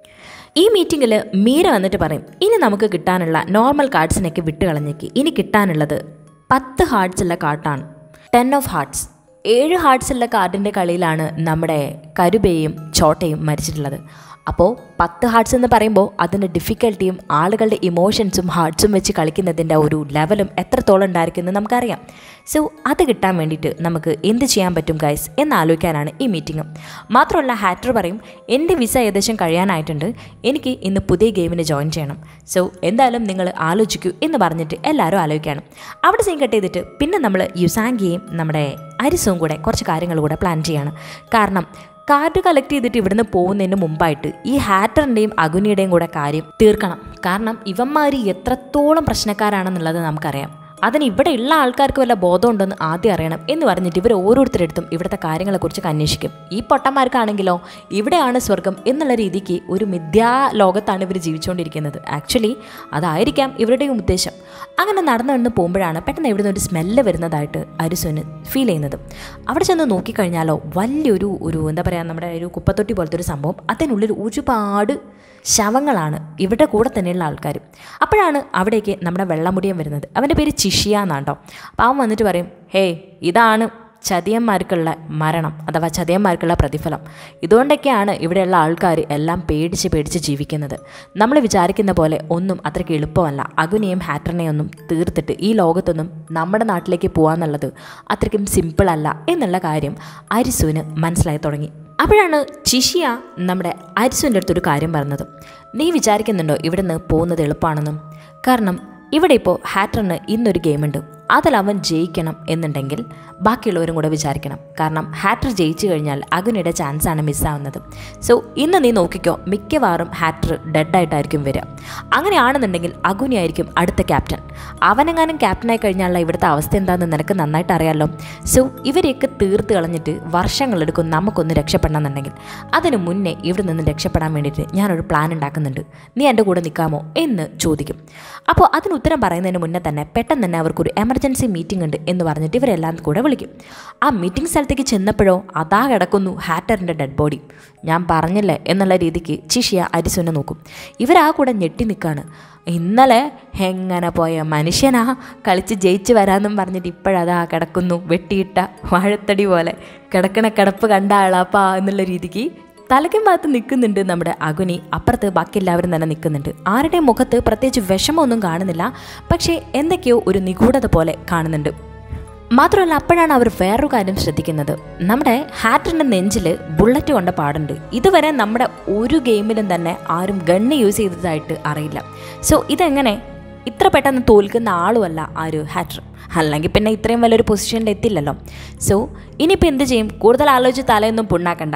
ഈ മീറ്റിങ്ങിൽ മീര വന്നിട്ട് പറയും ഇനി നമുക്ക് കിട്ടാനുള്ള നോർമൽ കാർഡ്സിനൊക്കെ വിട്ട് കളഞ്ഞേക്ക് ഇനി കിട്ടാനുള്ളത് പത്ത് ഹാർട്സ് ഉള്ള കാർട്ടാണ് ടെൻ ഓഫ് ഹാർട്സ് ഏഴ് ഹാർട്സ് ഉള്ള കാർഡിൻ്റെ കളിയിലാണ് നമ്മുടെ കരുബയും ചോട്ടയും മരിച്ചിട്ടുള്ളത് അപ്പോൾ പത്ത് ഹാർട്സ് എന്ന് പറയുമ്പോൾ അതിൻ്റെ ഡിഫിക്കൽട്ടിയും ആളുകളുടെ ഇമോഷൻസും ഹാർട്സും വെച്ച് കളിക്കുന്നതിൻ്റെ ഒരു ലെവലും എത്രത്തോളം ഉണ്ടായിരിക്കുമെന്ന് നമുക്കറിയാം സോ അത് കിട്ടാൻ വേണ്ടിയിട്ട് നമുക്ക് എന്ത് ചെയ്യാൻ പറ്റും ഗൈസ് എന്നാലോചിക്കാനാണ് ഈ മീറ്റിംഗ് മാത്രമല്ല ഹാറ്റർ പറയും എൻ്റെ വിസ ഏകദേശം കഴിയാനായിട്ടുണ്ട് എനിക്ക് ഇന്ന് പുതിയ ഗെയിമിന് ജോയിൻ ചെയ്യണം സോ എന്തായാലും നിങ്ങൾ ആലോചിക്കൂ എന്ന് പറഞ്ഞിട്ട് എല്ലാവരും ആലോചിക്കണം അവിടെ സീൻ കട്ട് ചെയ്തിട്ട് പിന്നെ നമ്മൾ യുസാങ്കിയും നമ്മുടെ അരിസും കൂടെ കുറച്ച് കാര്യങ്ങൾ കൂടെ പ്ലാൻ ചെയ്യാണ് കാരണം കാർഡ് കളക്ട് ചെയ്തിട്ട് ഇവിടുന്ന് പോകുന്നതിന് മുമ്പായിട്ട് ഈ ഹാറ്ററിൻ്റെയും അഗുനിയുടെയും കൂടെ കാര്യം തീർക്കണം കാരണം ഇവന്മാർ എത്രത്തോളം പ്രശ്നക്കാരാണെന്നുള്ളത് നമുക്കറിയാം അതിന് ഇവിടെ ഉള്ള ആൾക്കാർക്ക് വല്ല ബോധമുണ്ടെന്ന് ആദ്യം അറിയണം എന്ന് പറഞ്ഞിട്ട് ഇവർ ഓരോരുത്തരെടുത്തും ഇവിടുത്തെ കാര്യങ്ങളെക്കുറിച്ചൊക്കെ അന്വേഷിക്കും ഈ പൊട്ടന്മാർക്കാണെങ്കിലോ ഇവിടെയാണ് സ്വർഗം എന്നുള്ള രീതിക്ക് ഒരു മിഥ്യാ ലോകത്താണ് ഇവർ ജീവിച്ചുകൊണ്ടിരിക്കുന്നത് ആക്ച്വലി അതായിരിക്കാം ഇവരുടെയും ഉദ്ദേശം അങ്ങനെ നടന്നു നടന്ന് പോകുമ്പോഴാണ് പെട്ടെന്ന് ഇവിടുന്ന് ഒരു സ്മെല്ല് വരുന്നതായിട്ട് അരിസുവിന് ഫീൽ ചെയ്യുന്നത് അവിടെ ചെന്ന് നോക്കിക്കഴിഞ്ഞാലോ വലിയൊരു ഒരു എന്താ പറയുക നമ്മുടെ ഒരു കുപ്പത്തൊട്ടി പോലത്തെ ഒരു സംഭവം അതിനുള്ളിൽ ഒരുപാട് ശവങ്ങളാണ് ഇവിടെ കൂടെ തന്നെയുള്ള ആൾക്കാർ അപ്പോഴാണ് അവിടേക്ക് നമ്മുടെ വെള്ളമുടിയൻ വരുന്നത് അവൻ്റെ പേര് ചിഷിയ എന്നാണ് കേട്ടോ അപ്പോൾ അവൻ വന്നിട്ട് പറയും ഹേയ് ഇതാണ് ചതിയന്മാർക്കുള്ള മരണം അഥവാ ചതിയന്മാർക്കുള്ള പ്രതിഫലം ഇതുകൊണ്ടൊക്കെയാണ് ഇവിടെയുള്ള ആൾക്കാർ എല്ലാം പേടിച്ച് പേടിച്ച് ജീവിക്കുന്നത് നമ്മൾ വിചാരിക്കുന്ന പോലെ ഒന്നും അത്രയ്ക്ക് എളുപ്പമല്ല അഗുനെയും ഹാറ്ററിനെയും ഒന്നും തീർത്തിട്ട് ഈ ലോകത്തൊന്നും നമ്മുടെ നാട്ടിലേക്ക് പോകാന്നുള്ളത് അത്രയ്ക്കും സിമ്പിളല്ല എന്നുള്ള കാര്യം അരിസുവിന് മനസ്സിലായി തുടങ്ങി അപ്പോഴാണ് ചിഷിയ നമ്മുടെ അരിസുവിൻ്റെ അടുത്തൊരു കാര്യം പറഞ്ഞത് നീ വിചാരിക്കുന്നുണ്ടോ ഇവിടുന്ന് പോകുന്നത് എളുപ്പമാണെന്നും കാരണം ഇവിടെ ഇപ്പോൾ ഹാറ്ററിന് ഇന്നൊരു ഗെയിമുണ്ട് അതിൽ അവൻ ജയിക്കണം എന്നുണ്ടെങ്കിൽ ബാക്കിയുള്ളവരും കൂടെ വിചാരിക്കണം കാരണം ഹാറ്റർ ജയിച്ചു കഴിഞ്ഞാൽ അഗുനിയുടെ ചാൻസാണ് മിസ്സാവുന്നത് സോ ഇന്ന് നീ നോക്കിക്കോ മിക്കവാറും ഹാറ്റർ ഡെഡായിട്ടായിരിക്കും വരിക അങ്ങനെയാണെന്നുണ്ടെങ്കിൽ അഗുനി ആയിരിക്കും അടുത്ത ക്യാപ്റ്റൻ അവനെങ്ങാനും ക്യാപ്റ്റനായി കഴിഞ്ഞാലുള്ള ഇവിടുത്തെ അവസ്ഥ എന്താണെന്ന് നിനക്ക് നന്നായിട്ട് അറിയാമല്ലോ സോ ഇവരെയൊക്കെ തീർത്ത് കളഞ്ഞിട്ട് വർഷങ്ങളെടുക്കും നമുക്കൊന്ന് രക്ഷപ്പെടണമെന്നുണ്ടെങ്കിൽ അതിനു മുന്നേ ഇവിടെ നിന്ന് രക്ഷപ്പെടാൻ വേണ്ടിയിട്ട് ഞാനൊരു പ്ലാൻ ഉണ്ടാക്കുന്നുണ്ട് നീ എൻ്റെ കൂടെ നിൽക്കാമോ എന്ന് ചോദിക്കും അപ്പോൾ അതിന് ഉത്തരം പറയുന്നതിന് മുന്നേ തന്നെ പെട്ടെന്ന് തന്നെ അവർക്കൊരു എമർജൻസി മീറ്റിംഗ് ഉണ്ട് എന്ന് പറഞ്ഞിട്ട് ഇവരെല്ലാം കൂടെ വിളിക്കും ആ മീറ്റിംഗ് സ്ഥലത്തേക്ക് ചെന്നപ്പോഴോ അതാ കിടക്കുന്നു ഹാറ്ററിൻ്റെ ഡെഡ് ബോഡി ഞാൻ പറഞ്ഞില്ലേ എന്നുള്ള രീതിക്ക് ചിഷിയ അരിസുവിനെ നോക്കും ഇവരാ കൂടെ ഞെട്ടി നിൽക്കുകയാണ് ഇന്നലെ എങ്ങനെ പോയ മനുഷ്യനാ കളിച്ച് ജയിച്ച് വരാമെന്നും പറഞ്ഞിട്ട് ഇപ്പോഴതാ കിടക്കുന്നു വെട്ടിയിട്ട വാഴത്തടി പോലെ കിടക്കണ കിടപ്പ് കണ്ട ആളാപ്പാ എന്നുള്ള രീതിക്ക് തലയ്ക്കും ഭാഗത്ത് നിൽക്കുന്നുണ്ട് നമ്മുടെ അഗുനി അപ്പുറത്ത് ബാക്കി എല്ലാവരും തന്നെ നിൽക്കുന്നുണ്ട് ആരുടെയും മുഖത്ത് പ്രത്യേകിച്ച് വിഷമമൊന്നും കാണുന്നില്ല പക്ഷേ എന്തൊക്കെയോ ഒരു നിഗൂഢത പോലെ കാണുന്നുണ്ട് മാത്രമല്ല അപ്പോഴാണ് അവർ വേറൊരു കാര്യം ശ്രദ്ധിക്കുന്നത് നമ്മുടെ ഹാറ്ററിൻ്റെ നെഞ്ചിൽ ബുള്ളറ്റ് കൊണ്ട പാടുണ്ട് ഇതുവരെ നമ്മുടെ ഒരു ഗെയിമിലും തന്നെ ആരും ഗണ്ണ് യൂസ് ചെയ്തതായിട്ട് അറിയില്ല സോ ഇതെങ്ങനെ ഇത്ര പെട്ടെന്ന് തോൽക്കുന്ന ആളുമല്ല ആ ഒരു ഹാറ്റർ അല്ലെങ്കിൽ പിന്നെ ഇത്രയും വലിയൊരു പൊസിഷനിൽ എത്തില്ലല്ലോ സോ ഇനിയിപ്പോൾ എന്ത് ചെയ്യും കൂടുതൽ ആലോചിച്ച് തലയൊന്നും പുണ്ണാക്കണ്ട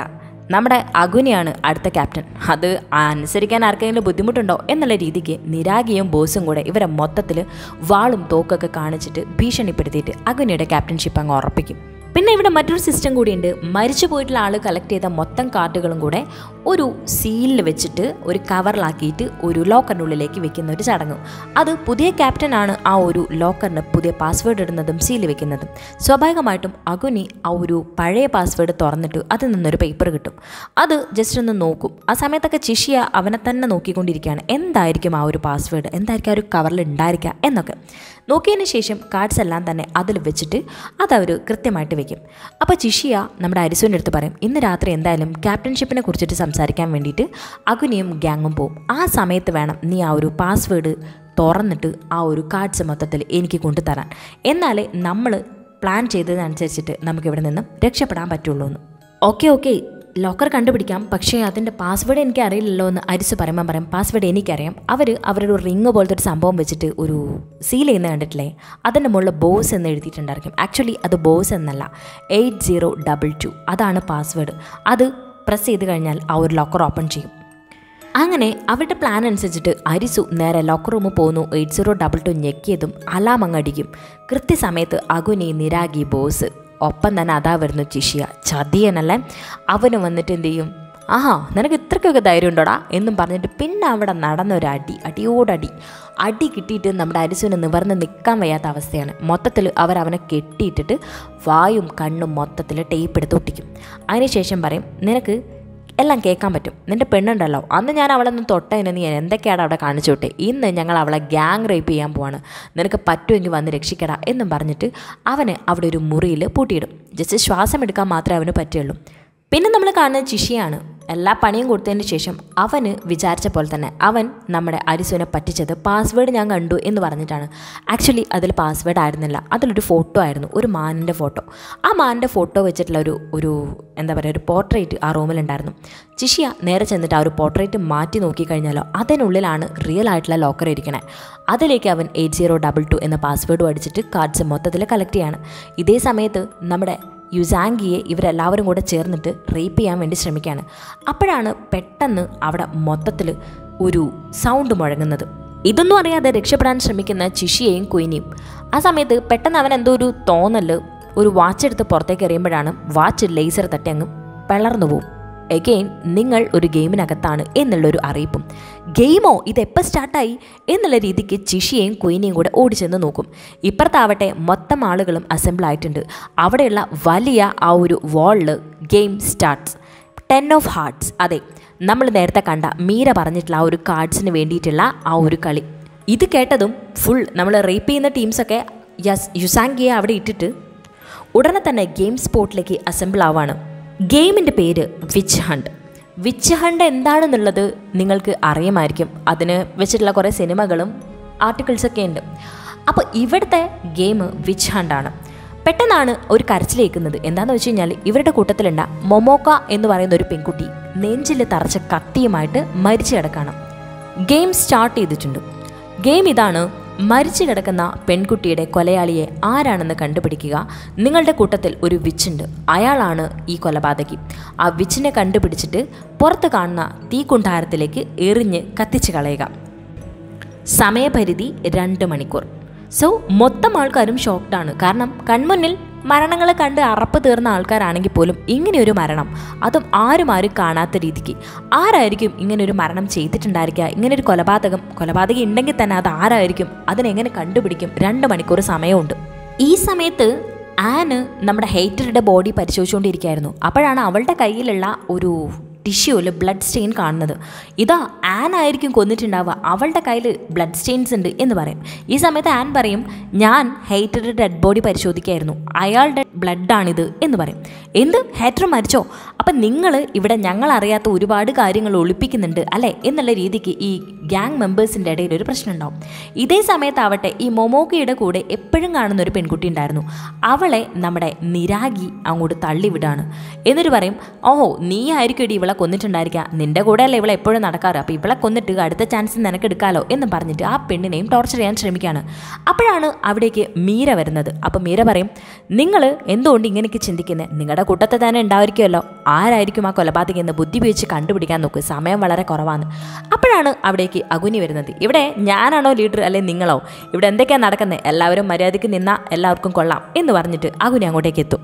നമ്മുടെ അഗുനിയാണ് അടുത്ത ക്യാപ്റ്റൻ അത് അനുസരിക്കാൻ ആർക്കെങ്കിലും ബുദ്ധിമുട്ടുണ്ടോ എന്നുള്ള രീതിക്ക് നിരാഗിയും ബോസും കൂടെ ഇവരെ മൊത്തത്തിൽ വാളും തോക്കൊക്കെ കാണിച്ചിട്ട് ഭീഷണിപ്പെടുത്തിയിട്ട് അഗുനിയുടെ ക്യാപ്റ്റൻഷിപ്പ് അങ്ങ് ഉറപ്പിക്കും പിന്നെ ഇവിടെ മറ്റൊരു സിസ്റ്റം കൂടിയുണ്ട് മരിച്ചു പോയിട്ടുള്ള ആൾ കളക്ട് ചെയ്ത മൊത്തം കാർഡുകളും കൂടെ ഒരു സീലിൽ വെച്ചിട്ട് ഒരു കവറിലാക്കിയിട്ട് ഒരു ലോക്കറിൻ്റെ ഉള്ളിലേക്ക് വെക്കുന്ന ഒരു ചടങ്ങ് അത് പുതിയ ക്യാപ്റ്റനാണ് ആ ഒരു ലോക്കറിന് പുതിയ പാസ്വേഡ് ഇടുന്നതും സീൽ വെക്കുന്നതും സ്വാഭാവികമായിട്ടും അഗുനി ആ ഒരു പഴയ പാസ്വേഡ് തുറന്നിട്ട് അതിൽ നിന്നൊരു പേപ്പർ കിട്ടും അത് ജസ്റ്റ് ഒന്ന് നോക്കും ആ സമയത്തൊക്കെ ചിഷിയ അവനെ തന്നെ നോക്കിക്കൊണ്ടിരിക്കുകയാണ് എന്തായിരിക്കും ആ ഒരു പാസ്വേഡ് എന്തായിരിക്കും ആ ഒരു കവറിൽ ഉണ്ടായിരിക്കുക എന്നൊക്കെ നോക്കിയതിന് ശേഷം കാർഡ്സ് എല്ലാം തന്നെ അതിൽ വെച്ചിട്ട് അതവർ കൃത്യമായിട്ട് വെക്കും അപ്പോൾ ചിഷിയ നമ്മുടെ അരിസുവിൻ്റെ അടുത്ത് പറയും ഇന്ന് രാത്രി എന്തായാലും ക്യാപ്റ്റൻഷിപ്പിനെ കുറിച്ചിട്ട് സംസാരിക്കാൻ വേണ്ടിയിട്ട് അഗുനിയും ഗ്യാങ്ങും പോവും ആ സമയത്ത് വേണം നീ ആ ഒരു പാസ്വേഡ് തുറന്നിട്ട് ആ ഒരു കാർഡ്സ് മൊത്തത്തിൽ എനിക്ക് കൊണ്ടുതരാൻ എന്നാലേ നമ്മൾ പ്ലാൻ ചെയ്തതനുസരിച്ചിട്ട് നമുക്കിവിടെ നിന്നും രക്ഷപ്പെടാൻ പറ്റുള്ളൂ എന്ന് ഓക്കെ ഓക്കെ ലോക്കർ കണ്ടുപിടിക്കാം പക്ഷേ അതിൻ്റെ പാസ്വേഡ് എനിക്ക് അറിയില്ലല്ലോ എന്ന് അരിസ് പറയുമ്പോൾ പറയും പാസ്വേഡ് എനിക്കറിയാം അവർ അവരുടെ ഒരു റിങ് പോലത്തെ ഒരു സംഭവം വെച്ചിട്ട് ഒരു സീൽ ചെയ്യുന്ന കണ്ടിട്ടില്ലേ അതിൻ്റെ മുകളിൽ ബോസ് എന്ന് എഴുതിയിട്ടുണ്ടായിരിക്കും ആക്ച്വലി അത് ബോസ് എന്നല്ല എയ്റ്റ് സീറോ ഡബിൾ ടു അതാണ് പാസ്വേഡ് അത് പ്രസ് ചെയ്ത് കഴിഞ്ഞാൽ ആ ഒരു ലോക്കർ ഓപ്പൺ ചെയ്യും അങ്ങനെ അവരുടെ പ്ലാൻ അനുസരിച്ചിട്ട് അരിസു നേരെ ലോക്കർ റൂമിൽ പോകുന്നു എയ്റ്റ് സീറോ ഡബിൾ ടു ഞെക്കിയതും അലാം അങ്ങ് അടിക്കും കൃത്യസമയത്ത് അഗുനി നിരാഗി ബോസ് ഒപ്പം തന്നെ അതാ വരുന്നു ചിഷിയ ചതിയനല്ലേ അവന് വന്നിട്ട് എന്ത് ചെയ്യും ആഹാ നിനക്ക് ഇത്രയ്ക്കൊക്കെ ധൈര്യം ഉണ്ടോടാ എന്നും പറഞ്ഞിട്ട് പിന്നെ അവിടെ നടന്നൊരു അടി അടിയോടടി അടി കിട്ടിയിട്ട് നമ്മുടെ അരിസുവിന് നിവർന്ന് നിൽക്കാൻ വയ്യാത്ത അവസ്ഥയാണ് മൊത്തത്തിൽ അവർ അവനെ കെട്ടിയിട്ടിട്ട് വായും കണ്ണും മൊത്തത്തിൽ ടേപ്പ് എടുത്ത് ഒട്ടിക്കും അതിനുശേഷം പറയും നിനക്ക് എല്ലാം കേൾക്കാൻ പറ്റും നിന്റെ പെണ്ണുണ്ടല്ലോ അന്ന് ഞാൻ അവളെ ഒന്ന് തൊട്ടതിന് നീ എന്തൊക്കെയാണ് അവിടെ കാണിച്ചു വിട്ടെ ഇന്ന് ഞങ്ങൾ അവളെ ഗ്യാങ് റേപ്പ് ചെയ്യാൻ പോവാണ് നിനക്ക് പറ്റുമെങ്കിൽ വന്ന് രക്ഷിക്കടാ എന്നും പറഞ്ഞിട്ട് അവന് അവിടെ ഒരു മുറിയിൽ പൂട്ടിയിടും ജസ്റ്റ് ശ്വാസം എടുക്കാൻ മാത്രമേ അവന് പറ്റുള്ളൂ പിന്നെ നമ്മൾ കാണുന്നത് ചിഷിയാണ് എല്ലാ പണിയും കൊടുത്തതിന് ശേഷം അവന് വിചാരിച്ച പോലെ തന്നെ അവൻ നമ്മുടെ അരിസുവിനെ പറ്റിച്ചത് പാസ്വേഡ് ഞാൻ കണ്ടു എന്ന് പറഞ്ഞിട്ടാണ് ആക്ച്വലി അതിൽ പാസ്വേഡ് ആയിരുന്നില്ല അതിലൊരു ഫോട്ടോ ആയിരുന്നു ഒരു മാനിൻ്റെ ഫോട്ടോ ആ മാനിൻ്റെ ഫോട്ടോ വെച്ചിട്ടുള്ള ഒരു ഒരു എന്താ പറയുക ഒരു പോർട്രേറ്റ് ആ റൂമിലുണ്ടായിരുന്നു ചിഷിയ നേരെ ചെന്നിട്ട് ആ ഒരു പോർട്രേറ്റ് മാറ്റി നോക്കിക്കഴിഞ്ഞാലോ അതിനുള്ളിലാണ് റിയൽ ആയിട്ടുള്ള ലോക്കർ ഇരിക്കണേ അതിലേക്ക് അവൻ എയ്റ്റ് സീറോ ഡബിൾ ടു എന്ന പാസ്വേഡ് അടിച്ചിട്ട് കാർഡ്സ് മൊത്തത്തിൽ കളക്ട് ചെയ്യാണ് ഇതേ സമയത്ത് നമ്മുടെ യുസാങ്കിയെ ഇവരെല്ലാവരും കൂടെ ചേർന്നിട്ട് റേപ്പ് ചെയ്യാൻ വേണ്ടി ശ്രമിക്കുകയാണ് അപ്പോഴാണ് പെട്ടെന്ന് അവിടെ മൊത്തത്തിൽ ഒരു സൗണ്ട് മുഴങ്ങുന്നത് ഇതൊന്നും അറിയാതെ രക്ഷപ്പെടാൻ ശ്രമിക്കുന്ന ചിഷിയെയും കുയിനിയും ആ സമയത്ത് പെട്ടെന്ന് അവൻ എന്തോ ഒരു തോന്നല് ഒരു വാച്ച് എടുത്ത് പുറത്തേക്ക് എറിയുമ്പോഴാണ് വാച്ച് ലേസർ തട്ടി അങ്ങ് പിളർന്നു പോകും എഗെയിൻ നിങ്ങൾ ഒരു ഗെയിമിനകത്താണ് എന്നുള്ളൊരു അറിയിപ്പും ഗെയിമോ ഇത് എപ്പോൾ സ്റ്റാർട്ടായി എന്നുള്ള രീതിക്ക് ചിഷിയെയും കുയിനെയും കൂടെ ഓടിച്ചെന്ന് നോക്കും ഇപ്പുറത്താവട്ടെ മൊത്തം ആളുകളും അസംബിൾ ആയിട്ടുണ്ട് അവിടെയുള്ള വലിയ ആ ഒരു വാളിൽ game starts ten of hearts അതെ നമ്മൾ നേരത്തെ കണ്ട മീര പറഞ്ഞിട്ടുള്ള ആ ഒരു കാർഡ്സിന് വേണ്ടിയിട്ടുള്ള ആ ഒരു കളി ഇത് കേട്ടതും ഫുൾ നമ്മൾ റേപ്പ് ചെയ്യുന്ന ടീംസൊക്കെ യസ് യുസാങ്കിയെ അവിടെ ഇട്ടിട്ട് ഉടനെ തന്നെ ഗെയിം സ്പോട്ടിലേക്ക് അസംബിൾ ആവാണ് ഗെയിമിൻ്റെ പേര് വിച്ച് ഹണ്ട് വിച്ച് ഹണ്ട് എന്താണെന്നുള്ളത് നിങ്ങൾക്ക് അറിയുമായിരിക്കും അതിന് വെച്ചിട്ടുള്ള കുറേ സിനിമകളും ആർട്ടിക്കിൾസൊക്കെ ഉണ്ട് അപ്പോൾ ഇവിടുത്തെ ഗെയിം വിച്ച് ഹണ്ടാണ് പെട്ടെന്നാണ് ഒരു കരച്ചിലേക്കുന്നത് എന്താണെന്ന് വെച്ച് കഴിഞ്ഞാൽ ഇവരുടെ കൂട്ടത്തിലുണ്ട മൊമോക്ക എന്ന് പറയുന്ന ഒരു പെൺകുട്ടി നെഞ്ചിൽ തറച്ച കത്തിയുമായിട്ട് മരിച്ചു കിടക്കാണ് ഗെയിം സ്റ്റാർട്ട് ചെയ്തിട്ടുണ്ട് ഗെയിം ഇതാണ് മരിച്ചു കിടക്കുന്ന പെൺകുട്ടിയുടെ കൊലയാളിയെ ആരാണെന്ന് കണ്ടുപിടിക്കുക നിങ്ങളുടെ കൂട്ടത്തിൽ ഒരു വിച്ചുണ്ട് അയാളാണ് ഈ കൊലപാതകി ആ വിച്ചിനെ കണ്ടുപിടിച്ചിട്ട് പുറത്ത് കാണുന്ന തീക്കുണ്ടാരത്തിലേക്ക് എറിഞ്ഞ് കത്തിച്ച് കളയുക സമയപരിധി രണ്ട് മണിക്കൂർ സോ മൊത്തം ആൾക്കാരും ഷോക്ക്ഡാണ് കാരണം കൺമുന്നിൽ മരണങ്ങളെ കണ്ട് അറപ്പ് തീർന്ന ആൾക്കാരാണെങ്കിൽ പോലും ഇങ്ങനെയൊരു മരണം അതും ആരും ആരും കാണാത്ത രീതിക്ക് ആരായിരിക്കും ഇങ്ങനൊരു മരണം ചെയ്തിട്ടുണ്ടായിരിക്കുക ഇങ്ങനൊരു കൊലപാതകം കൊലപാതകം ഉണ്ടെങ്കിൽ തന്നെ അത് ആരായിരിക്കും അതിനെങ്ങനെ കണ്ടുപിടിക്കും രണ്ട് മണിക്കൂർ സമയമുണ്ട് ഈ സമയത്ത് ആന് നമ്മുടെ ഹെയ്റ്ററുടെ ബോഡി പരിശോധിച്ചുകൊണ്ടിരിക്കുകയായിരുന്നു അപ്പോഴാണ് അവളുടെ കയ്യിലുള്ള ഒരു ടിഷ്യൂവിൽ ബ്ലഡ് സ്റ്റെയിൻ കാണുന്നത് ഇതാ ആൻ ആയിരിക്കും കൊന്നിട്ടുണ്ടാവുക അവളുടെ കയ്യിൽ ബ്ലഡ് സ്റ്റെയിൻസ് ഉണ്ട് എന്ന് പറയും ഈ സമയത്ത് ആൻ പറയും ഞാൻ ഹെയ്റ്ററുടെ ഡെഡ് ബോഡി പരിശോധിക്കായിരുന്നു അയാളുടെ ബ്ലഡാണിത് എന്ന് പറയും എന്ത് ഹേറ്റർ മരിച്ചോ അപ്പം നിങ്ങൾ ഇവിടെ ഞങ്ങൾ അറിയാത്ത ഒരുപാട് കാര്യങ്ങൾ ഒളിപ്പിക്കുന്നുണ്ട് അല്ലേ എന്നുള്ള രീതിക്ക് ഈ ഗ്യാങ് മെമ്പേഴ്സിൻ്റെ ഇടയിൽ ഒരു പ്രശ്നം ഉണ്ടാവും ഇതേ സമയത്താവട്ടെ ഈ മൊമോക്കയുടെ കൂടെ എപ്പോഴും കാണുന്ന ഒരു പെൺകുട്ടി ഉണ്ടായിരുന്നു അവളെ നമ്മുടെ നിരാഗി അങ്ങോട്ട് തള്ളിവിടാണ് എന്നിട്ട് പറയും ഓഹോ നീ ആയിരിക്കും ഇവളെ കൊന്നിട്ടുണ്ടായിരിക്കുക നിന്റെ കൂടെ അല്ലേ ഇവളെ എപ്പോഴും നടക്കാറ് അപ്പോൾ ഇവളെ കൊന്നിട്ട് അടുത്ത ചാൻസ് നിനക്ക് എടുക്കാലോ എന്ന് പറഞ്ഞിട്ട് ആ പെണ്ണിനെയും ടോർച്ചർ ചെയ്യാൻ ശ്രമിക്കുകയാണ് അപ്പോഴാണ് അവിടേക്ക് മീര വരുന്നത് അപ്പോൾ മീര പറയും നിങ്ങൾ എന്തുകൊണ്ട് ഇങ്ങനെയൊക്കെ ചിന്തിക്കുന്നത് നിങ്ങളുടെ കൂട്ടത്തിൽ തന്നെ ഉണ്ടായിരിക്കുമല്ലോ ആരായിരിക്കും ആ കൊലപാതകം എന്ന് ബുദ്ധി ഉപയോഗിച്ച് കണ്ടുപിടിക്കാൻ നോക്ക് സമയം വളരെ കുറവാണ് അപ്പോഴാണ് അവിടേക്ക് അഗുനി വരുന്നത് ഇവിടെ ഞാനാണോ ലീഡർ അല്ലെ നിങ്ങളോ ഇവിടെ എന്തൊക്കെയാണ് നടക്കുന്നത് എല്ലാവരും മര്യാദയ്ക്ക് നിന്നാൽ എല്ലാവർക്കും കൊള്ളാം എന്ന് പറഞ്ഞിട്ട് അഗുനി അങ്ങോട്ടേക്ക് എത്തും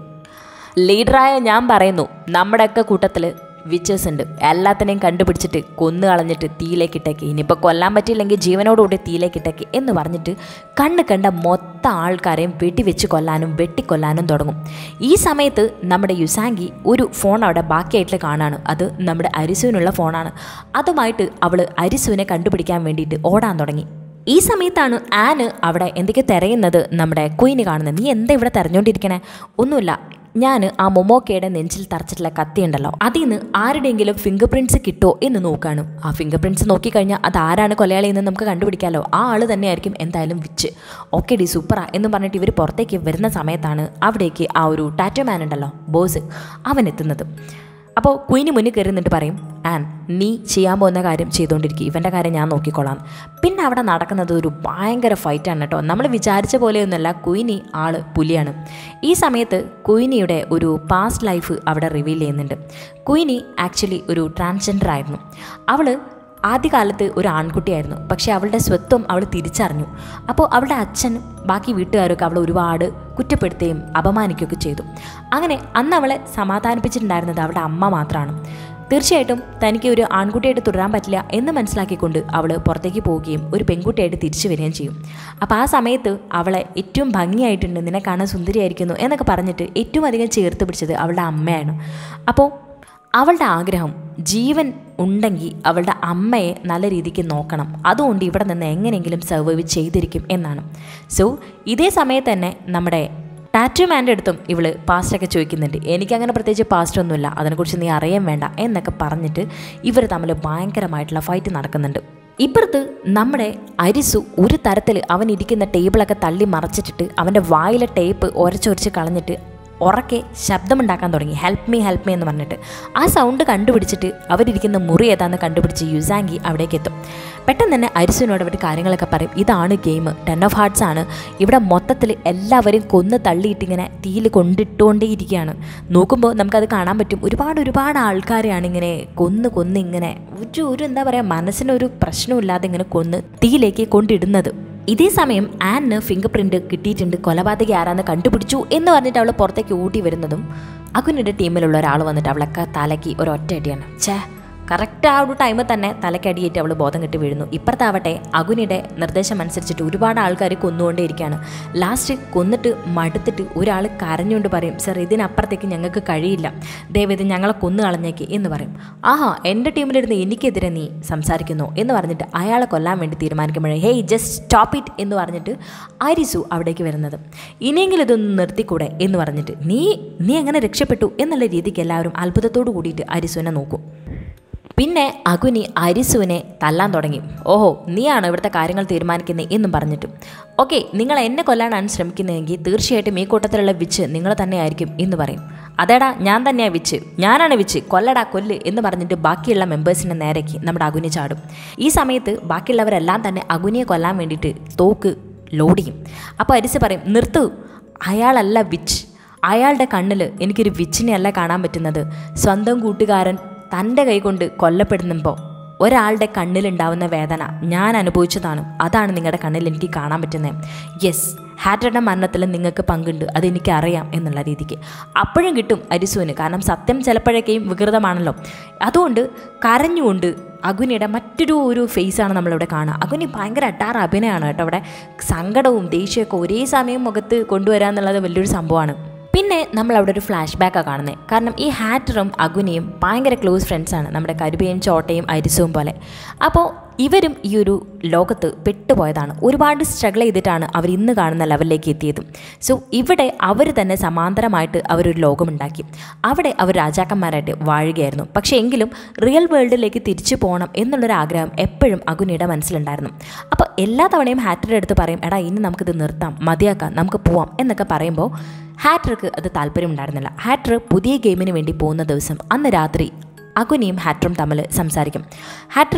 ലീഡറായ ഞാൻ പറയുന്നു നമ്മുടെയൊക്കെ കൂട്ടത്തിൽ വിച്ചേഴ്സ് ഉണ്ട് എല്ലാത്തിനെയും കണ്ടുപിടിച്ചിട്ട് കൊന്നു കളഞ്ഞിട്ട് തീയിലേക്ക് ഇട്ടേക്ക് ഇനിയിപ്പോൾ കൊല്ലാൻ പറ്റിയില്ലെങ്കിൽ ജീവനോടുകൂടി തീയിലേക്ക് ഇട്ടേക്ക് എന്ന് പറഞ്ഞിട്ട് കണ്ണ് കണ്ട മൊത്തം ആൾക്കാരെയും വെടിവെച്ച് കൊല്ലാനും വെട്ടിക്കൊല്ലാനും തുടങ്ങും ഈ സമയത്ത് നമ്മുടെ യുസാങ്കി ഒരു ഫോൺ അവിടെ ബാക്കിയായിട്ട് കാണാണ് അത് നമ്മുടെ അരിസുവിനുള്ള ഫോണാണ് അതുമായിട്ട് അവൾ അരിസുവിനെ കണ്ടുപിടിക്കാൻ വേണ്ടിയിട്ട് ഓടാൻ തുടങ്ങി ഈ സമയത്താണ് ആന് അവിടെ എന്തൊക്കെ തിരയുന്നത് നമ്മുടെ കുയിന് കാണുന്നത് നീ എന്താ ഇവിടെ തെരഞ്ഞുകൊണ്ടിരിക്കണേ ഒന്നുമില്ല ഞാൻ ആ മൊമോക്കയുടെ നെഞ്ചിൽ തറച്ചിട്ടുള്ള കത്തിയുണ്ടല്ലോ അതിൽ നിന്ന് ആരുടെയെങ്കിലും ഫിംഗർ പ്രിൻറ്റ്സ് കിട്ടുമോ എന്ന് നോക്കാണ് ആ ഫിംഗർ പ്രിൻറ്റ്സ് നോക്കിക്കഴിഞ്ഞാൽ അത് ആരാണ് കൊലയാളി എന്ന് നമുക്ക് കണ്ടുപിടിക്കാമല്ലോ ആ ആൾ തന്നെയായിരിക്കും എന്തായാലും വിച്ച് ഓക്കെ ഡി സൂപ്പറാ എന്ന് പറഞ്ഞിട്ട് ഇവർ പുറത്തേക്ക് വരുന്ന സമയത്താണ് അവിടേക്ക് ആ ഒരു ടാറ്റോ മാൻ ഉണ്ടല്ലോ ബോസ് അവൻ എത്തുന്നത് അപ്പോൾ കുയിന് മുന്നിൽ കയറി നിന്നിട്ട് പറയും ആൻ നീ ചെയ്യാൻ പോകുന്ന കാര്യം ചെയ്തുകൊണ്ടിരിക്കും ഇവൻ്റെ കാര്യം ഞാൻ നോക്കിക്കോളാം പിന്നെ അവിടെ നടക്കുന്നത് ഒരു ഭയങ്കര ഫൈറ്റാണ് കേട്ടോ നമ്മൾ വിചാരിച്ച പോലെയൊന്നുമല്ല കുയിനി ആള് പുലിയാണ് ഈ സമയത്ത് കുയിനിയുടെ ഒരു പാസ്റ്റ് ലൈഫ് അവിടെ റിവീൽ ചെയ്യുന്നുണ്ട് കുയിനി ആക്ച്വലി ഒരു ട്രാൻസ്ജെൻഡർ ആയിരുന്നു അവൾ ആദ്യകാലത്ത് ഒരു ആൺകുട്ടിയായിരുന്നു പക്ഷേ അവളുടെ സ്വത്വം അവൾ തിരിച്ചറിഞ്ഞു അപ്പോൾ അവളുടെ അച്ഛൻ ബാക്കി വീട്ടുകാരൊക്കെ അവളെ ഒരുപാട് കുറ്റപ്പെടുത്തുകയും അപമാനിക്കുകയൊക്കെ ചെയ്തു അങ്ങനെ അന്ന് അവളെ സമാധാനിപ്പിച്ചിട്ടുണ്ടായിരുന്നത് അവളുടെ അമ്മ മാത്രമാണ് തീർച്ചയായിട്ടും തനിക്ക് ഒരു ആൺകുട്ടിയായിട്ട് തുടരാൻ പറ്റില്ല എന്ന് മനസ്സിലാക്കിക്കൊണ്ട് അവൾ പുറത്തേക്ക് പോവുകയും ഒരു പെൺകുട്ടിയായിട്ട് തിരിച്ചു വരികയും ചെയ്യും അപ്പോൾ ആ സമയത്ത് അവളെ ഏറ്റവും ഭംഗിയായിട്ടുണ്ട് നിന്നെ കാണാൻ സുന്ദരിയായിരിക്കുന്നു എന്നൊക്കെ പറഞ്ഞിട്ട് ഏറ്റവും അധികം ചേർത്ത് പിടിച്ചത് അവളുടെ അമ്മയാണ് അപ്പോൾ അവളുടെ ആഗ്രഹം ജീവൻ ഉണ്ടെങ്കിൽ അവളുടെ അമ്മയെ നല്ല രീതിക്ക് നോക്കണം അതുകൊണ്ട് ഇവിടെ നിന്ന് എങ്ങനെയെങ്കിലും സർവൈവ് ചെയ്തിരിക്കും എന്നാണ് സോ ഇതേ സമയത്ത് തന്നെ നമ്മുടെ ടാറ്റു മാൻ്റെ അടുത്തും ഇവള് പാസ്റ്റൊക്കെ ചോദിക്കുന്നുണ്ട് എനിക്കങ്ങനെ പ്രത്യേകിച്ച് പാസ്റ്റ് ഒന്നുമില്ല അതിനെക്കുറിച്ച് നീ അറിയാൻ വേണ്ട എന്നൊക്കെ പറഞ്ഞിട്ട് ഇവർ തമ്മിൽ ഭയങ്കരമായിട്ടുള്ള ഫൈറ്റ് നടക്കുന്നുണ്ട് ഇപ്പുറത്ത് നമ്മുടെ അരിസു ഒരു തരത്തിൽ അവൻ ഇരിക്കുന്ന ടേബിളൊക്കെ തള്ളി മറച്ചിട്ടിട്ട് അവൻ്റെ വായിലെ ടേപ്പ് ഒരച്ചൊരച്ച് കളഞ്ഞിട്ട് ഉറക്കെ ശബ്ദമുണ്ടാക്കാൻ തുടങ്ങി ഹെൽപ്പ് മീ ഹെൽപ്പ് മീ എന്ന് പറഞ്ഞിട്ട് ആ സൗണ്ട് കണ്ടുപിടിച്ചിട്ട് അവരിരിക്കുന്ന മുറി ഏതാന്ന് കണ്ടുപിടിച്ച് യുസാങ്കി അവിടേക്ക് എത്തും പെട്ടെന്ന് തന്നെ അരിസുവിനോട് അവർ കാര്യങ്ങളൊക്കെ പറയും ഇതാണ് ഗെയിം ടെൻ ഓഫ് ഹാർട്സ് ആണ് ഇവിടെ മൊത്തത്തിൽ എല്ലാവരും കൊന്ന് തള്ളിയിട്ടിങ്ങനെ തീയിൽ കൊണ്ടിട്ടുകൊണ്ടേയിരിക്കുകയാണ് നോക്കുമ്പോൾ നമുക്കത് കാണാൻ പറ്റും ഒരുപാട് ഒരുപാട് ആൾക്കാരെയാണ് ഇങ്ങനെ കൊന്ന് കൊന്ന് ഇങ്ങനെ ഒരു ഒരു എന്താ പറയുക മനസ്സിനൊരു പ്രശ്നമില്ലാതെ ഇങ്ങനെ കൊന്ന് തീയിലേക്ക് കൊണ്ടിടുന്നത് ഇതേ സമയം ആനിന് ഫിംഗർ പ്രിന്റ് കിട്ടിയിട്ടുണ്ട് കൊലപാതകി ആരാന്ന് കണ്ടുപിടിച്ചു എന്ന് പറഞ്ഞിട്ട് അവൾ പുറത്തേക്ക് ഓടി വരുന്നതും അകുനിയുടെ ടീമിലുള്ള ഒരാൾ വന്നിട്ട് അവളൊക്കെ തലയ്ക്ക് ഒരു ഒറ്റ അടിയാണ് ഛേ കറക്റ്റ് ആ ഒരു ടൈമിൽ തന്നെ തലക്കടിയേറ്റ് അവൾ ബോധം കെട്ടി വീഴുന്നു ഇപ്പുറത്താവട്ടെ അകുനിയുടെ നിർദ്ദേശം അനുസരിച്ചിട്ട് ഒരുപാട് ആൾക്കാർ കൊന്നുകൊണ്ടേയിരിക്കുകയാണ് ലാസ്റ്റ് കൊന്നിട്ട് മടുത്തിട്ട് ഒരാൾ കരഞ്ഞുകൊണ്ട് പറയും സർ ഇതിനപ്പുറത്തേക്ക് ഞങ്ങൾക്ക് കഴിയില്ല ദയവേത് ഞങ്ങളെ കൊന്നു കളഞ്ഞേക്ക് എന്ന് പറയും ആഹാ എൻ്റെ ടീമിലിരുന്ന് എനിക്കെതിരെ നീ സംസാരിക്കുന്നു എന്ന് പറഞ്ഞിട്ട് അയാളെ കൊല്ലാൻ വേണ്ടി തീരുമാനിക്കുമ്പോഴേ ഹേയ് ജസ്റ്റ് സ്റ്റോപ്പ് ഇറ്റ് എന്ന് പറഞ്ഞിട്ട് ആരിസു അവിടേക്ക് വരുന്നത് ഇനിയെങ്കിലും ഇതൊന്ന് നിർത്തിക്കൂടെ എന്ന് പറഞ്ഞിട്ട് നീ നീ എങ്ങനെ രക്ഷപ്പെട്ടു എന്നുള്ള രീതിക്ക് എല്ലാവരും അത്ഭുതത്തോടു കൂടിയിട്ട് അരിസുവിനെ നോക്കും പിന്നെ അകുനി അരിസുവിനെ തല്ലാൻ തുടങ്ങി ഓഹോ നീയാണ് ഇവിടുത്തെ കാര്യങ്ങൾ തീരുമാനിക്കുന്നത് എന്നും പറഞ്ഞിട്ട് ഓക്കെ നിങ്ങൾ എന്നെ കൊല്ലാനാണ് ശ്രമിക്കുന്നതെങ്കിൽ തീർച്ചയായിട്ടും ഈ കൂട്ടത്തിലുള്ള വിച്ച് നിങ്ങൾ തന്നെയായിരിക്കും എന്ന് പറയും അതേടാ ഞാൻ തന്നെയാണ് വിച്ച് ഞാനാണ് വിച്ച് കൊല്ലടാ കൊല്ല് എന്ന് പറഞ്ഞിട്ട് ബാക്കിയുള്ള മെമ്പേഴ്സിൻ്റെ നേരേക്ക് നമ്മുടെ അകുനി ചാടും ഈ സമയത്ത് ബാക്കിയുള്ളവരെല്ലാം തന്നെ അകുനിയെ കൊല്ലാൻ വേണ്ടിയിട്ട് തോക്ക് ലോഡ് ചെയ്യും അപ്പോൾ അരിസ് പറയും നിർത്തു അയാളല്ല വിച്ച് അയാളുടെ കണ്ണിൽ എനിക്കൊരു വിച്ചിനെ അല്ല കാണാൻ പറ്റുന്നത് സ്വന്തം കൂട്ടുകാരൻ തൻ്റെ കൈ കൊണ്ട് കൊല്ലപ്പെടുന്നുമ്പോൾ ഒരാളുടെ കണ്ണിലുണ്ടാവുന്ന വേദന ഞാൻ അനുഭവിച്ചതാണ് അതാണ് നിങ്ങളുടെ കണ്ണിൽ എനിക്ക് കാണാൻ പറ്റുന്നത് യെസ് ഹാറ്ററുടെ മരണത്തിൽ നിങ്ങൾക്ക് പങ്കുണ്ട് അതെനിക്ക് അറിയാം എന്നുള്ള രീതിക്ക് അപ്പോഴും കിട്ടും അരിസുവിന് കാരണം സത്യം ചിലപ്പോഴൊക്കെയും വികൃതമാണല്ലോ അതുകൊണ്ട് കരഞ്ഞുകൊണ്ട് അഗുനിയുടെ മറ്റൊരു ഒരു ഫേസാണ് നമ്മളിവിടെ കാണുക അഗുനി ഭയങ്കര അട്ടാറ് അഭിനയമാണ് കേട്ടോ അവിടെ സങ്കടവും ദേഷ്യമൊക്കെ ഒരേ സമയം മുഖത്ത് കൊണ്ടുവരിക എന്നുള്ളത് വലിയൊരു സംഭവമാണ് പിന്നെ നമ്മൾ അവിടെ ഒരു ഫ്ലാഷ് ബാക്കാണ് കാണുന്നത് കാരണം ഈ ഹാറ്ററും അഗുനിയും ഭയങ്കര ക്ലോസ് ഫ്രണ്ട്സാണ് നമ്മുടെ കരുബയും ചോട്ടയും അരിസവും പോലെ അപ്പോൾ ഇവരും ഈ ഒരു ലോകത്ത് പെട്ടുപോയതാണ് ഒരുപാട് സ്ട്രഗിൾ ചെയ്തിട്ടാണ് അവർ ഇന്ന് കാണുന്ന ലെവലിലേക്ക് എത്തിയത് സോ ഇവിടെ അവർ തന്നെ സമാന്തരമായിട്ട് അവരൊരു ലോകമുണ്ടാക്കി അവിടെ അവർ രാജാക്കന്മാരായിട്ട് വാഴുകയായിരുന്നു പക്ഷേ എങ്കിലും റിയൽ വേൾഡിലേക്ക് തിരിച്ചു പോകണം എന്നുള്ളൊരു ആഗ്രഹം എപ്പോഴും അഗുനിയുടെ മനസ്സിലുണ്ടായിരുന്നു അപ്പോൾ എല്ലാ തവണയും ഹാറ്ററുടെ അടുത്ത് പറയും എടാ ഇനി നമുക്കിത് നിർത്താം മതിയാക്കാം നമുക്ക് പോവാം എന്നൊക്കെ പറയുമ്പോൾ ഹാറ്റർക്ക് അത് താല്പര്യമുണ്ടായിരുന്നില്ല ഹാറ്റർ പുതിയ ഗെയിമിന് വേണ്ടി പോകുന്ന ദിവസം അന്ന് രാത്രി അകുനിയും ഹാറ്ററും തമ്മിൽ സംസാരിക്കും ഹാറ്റർ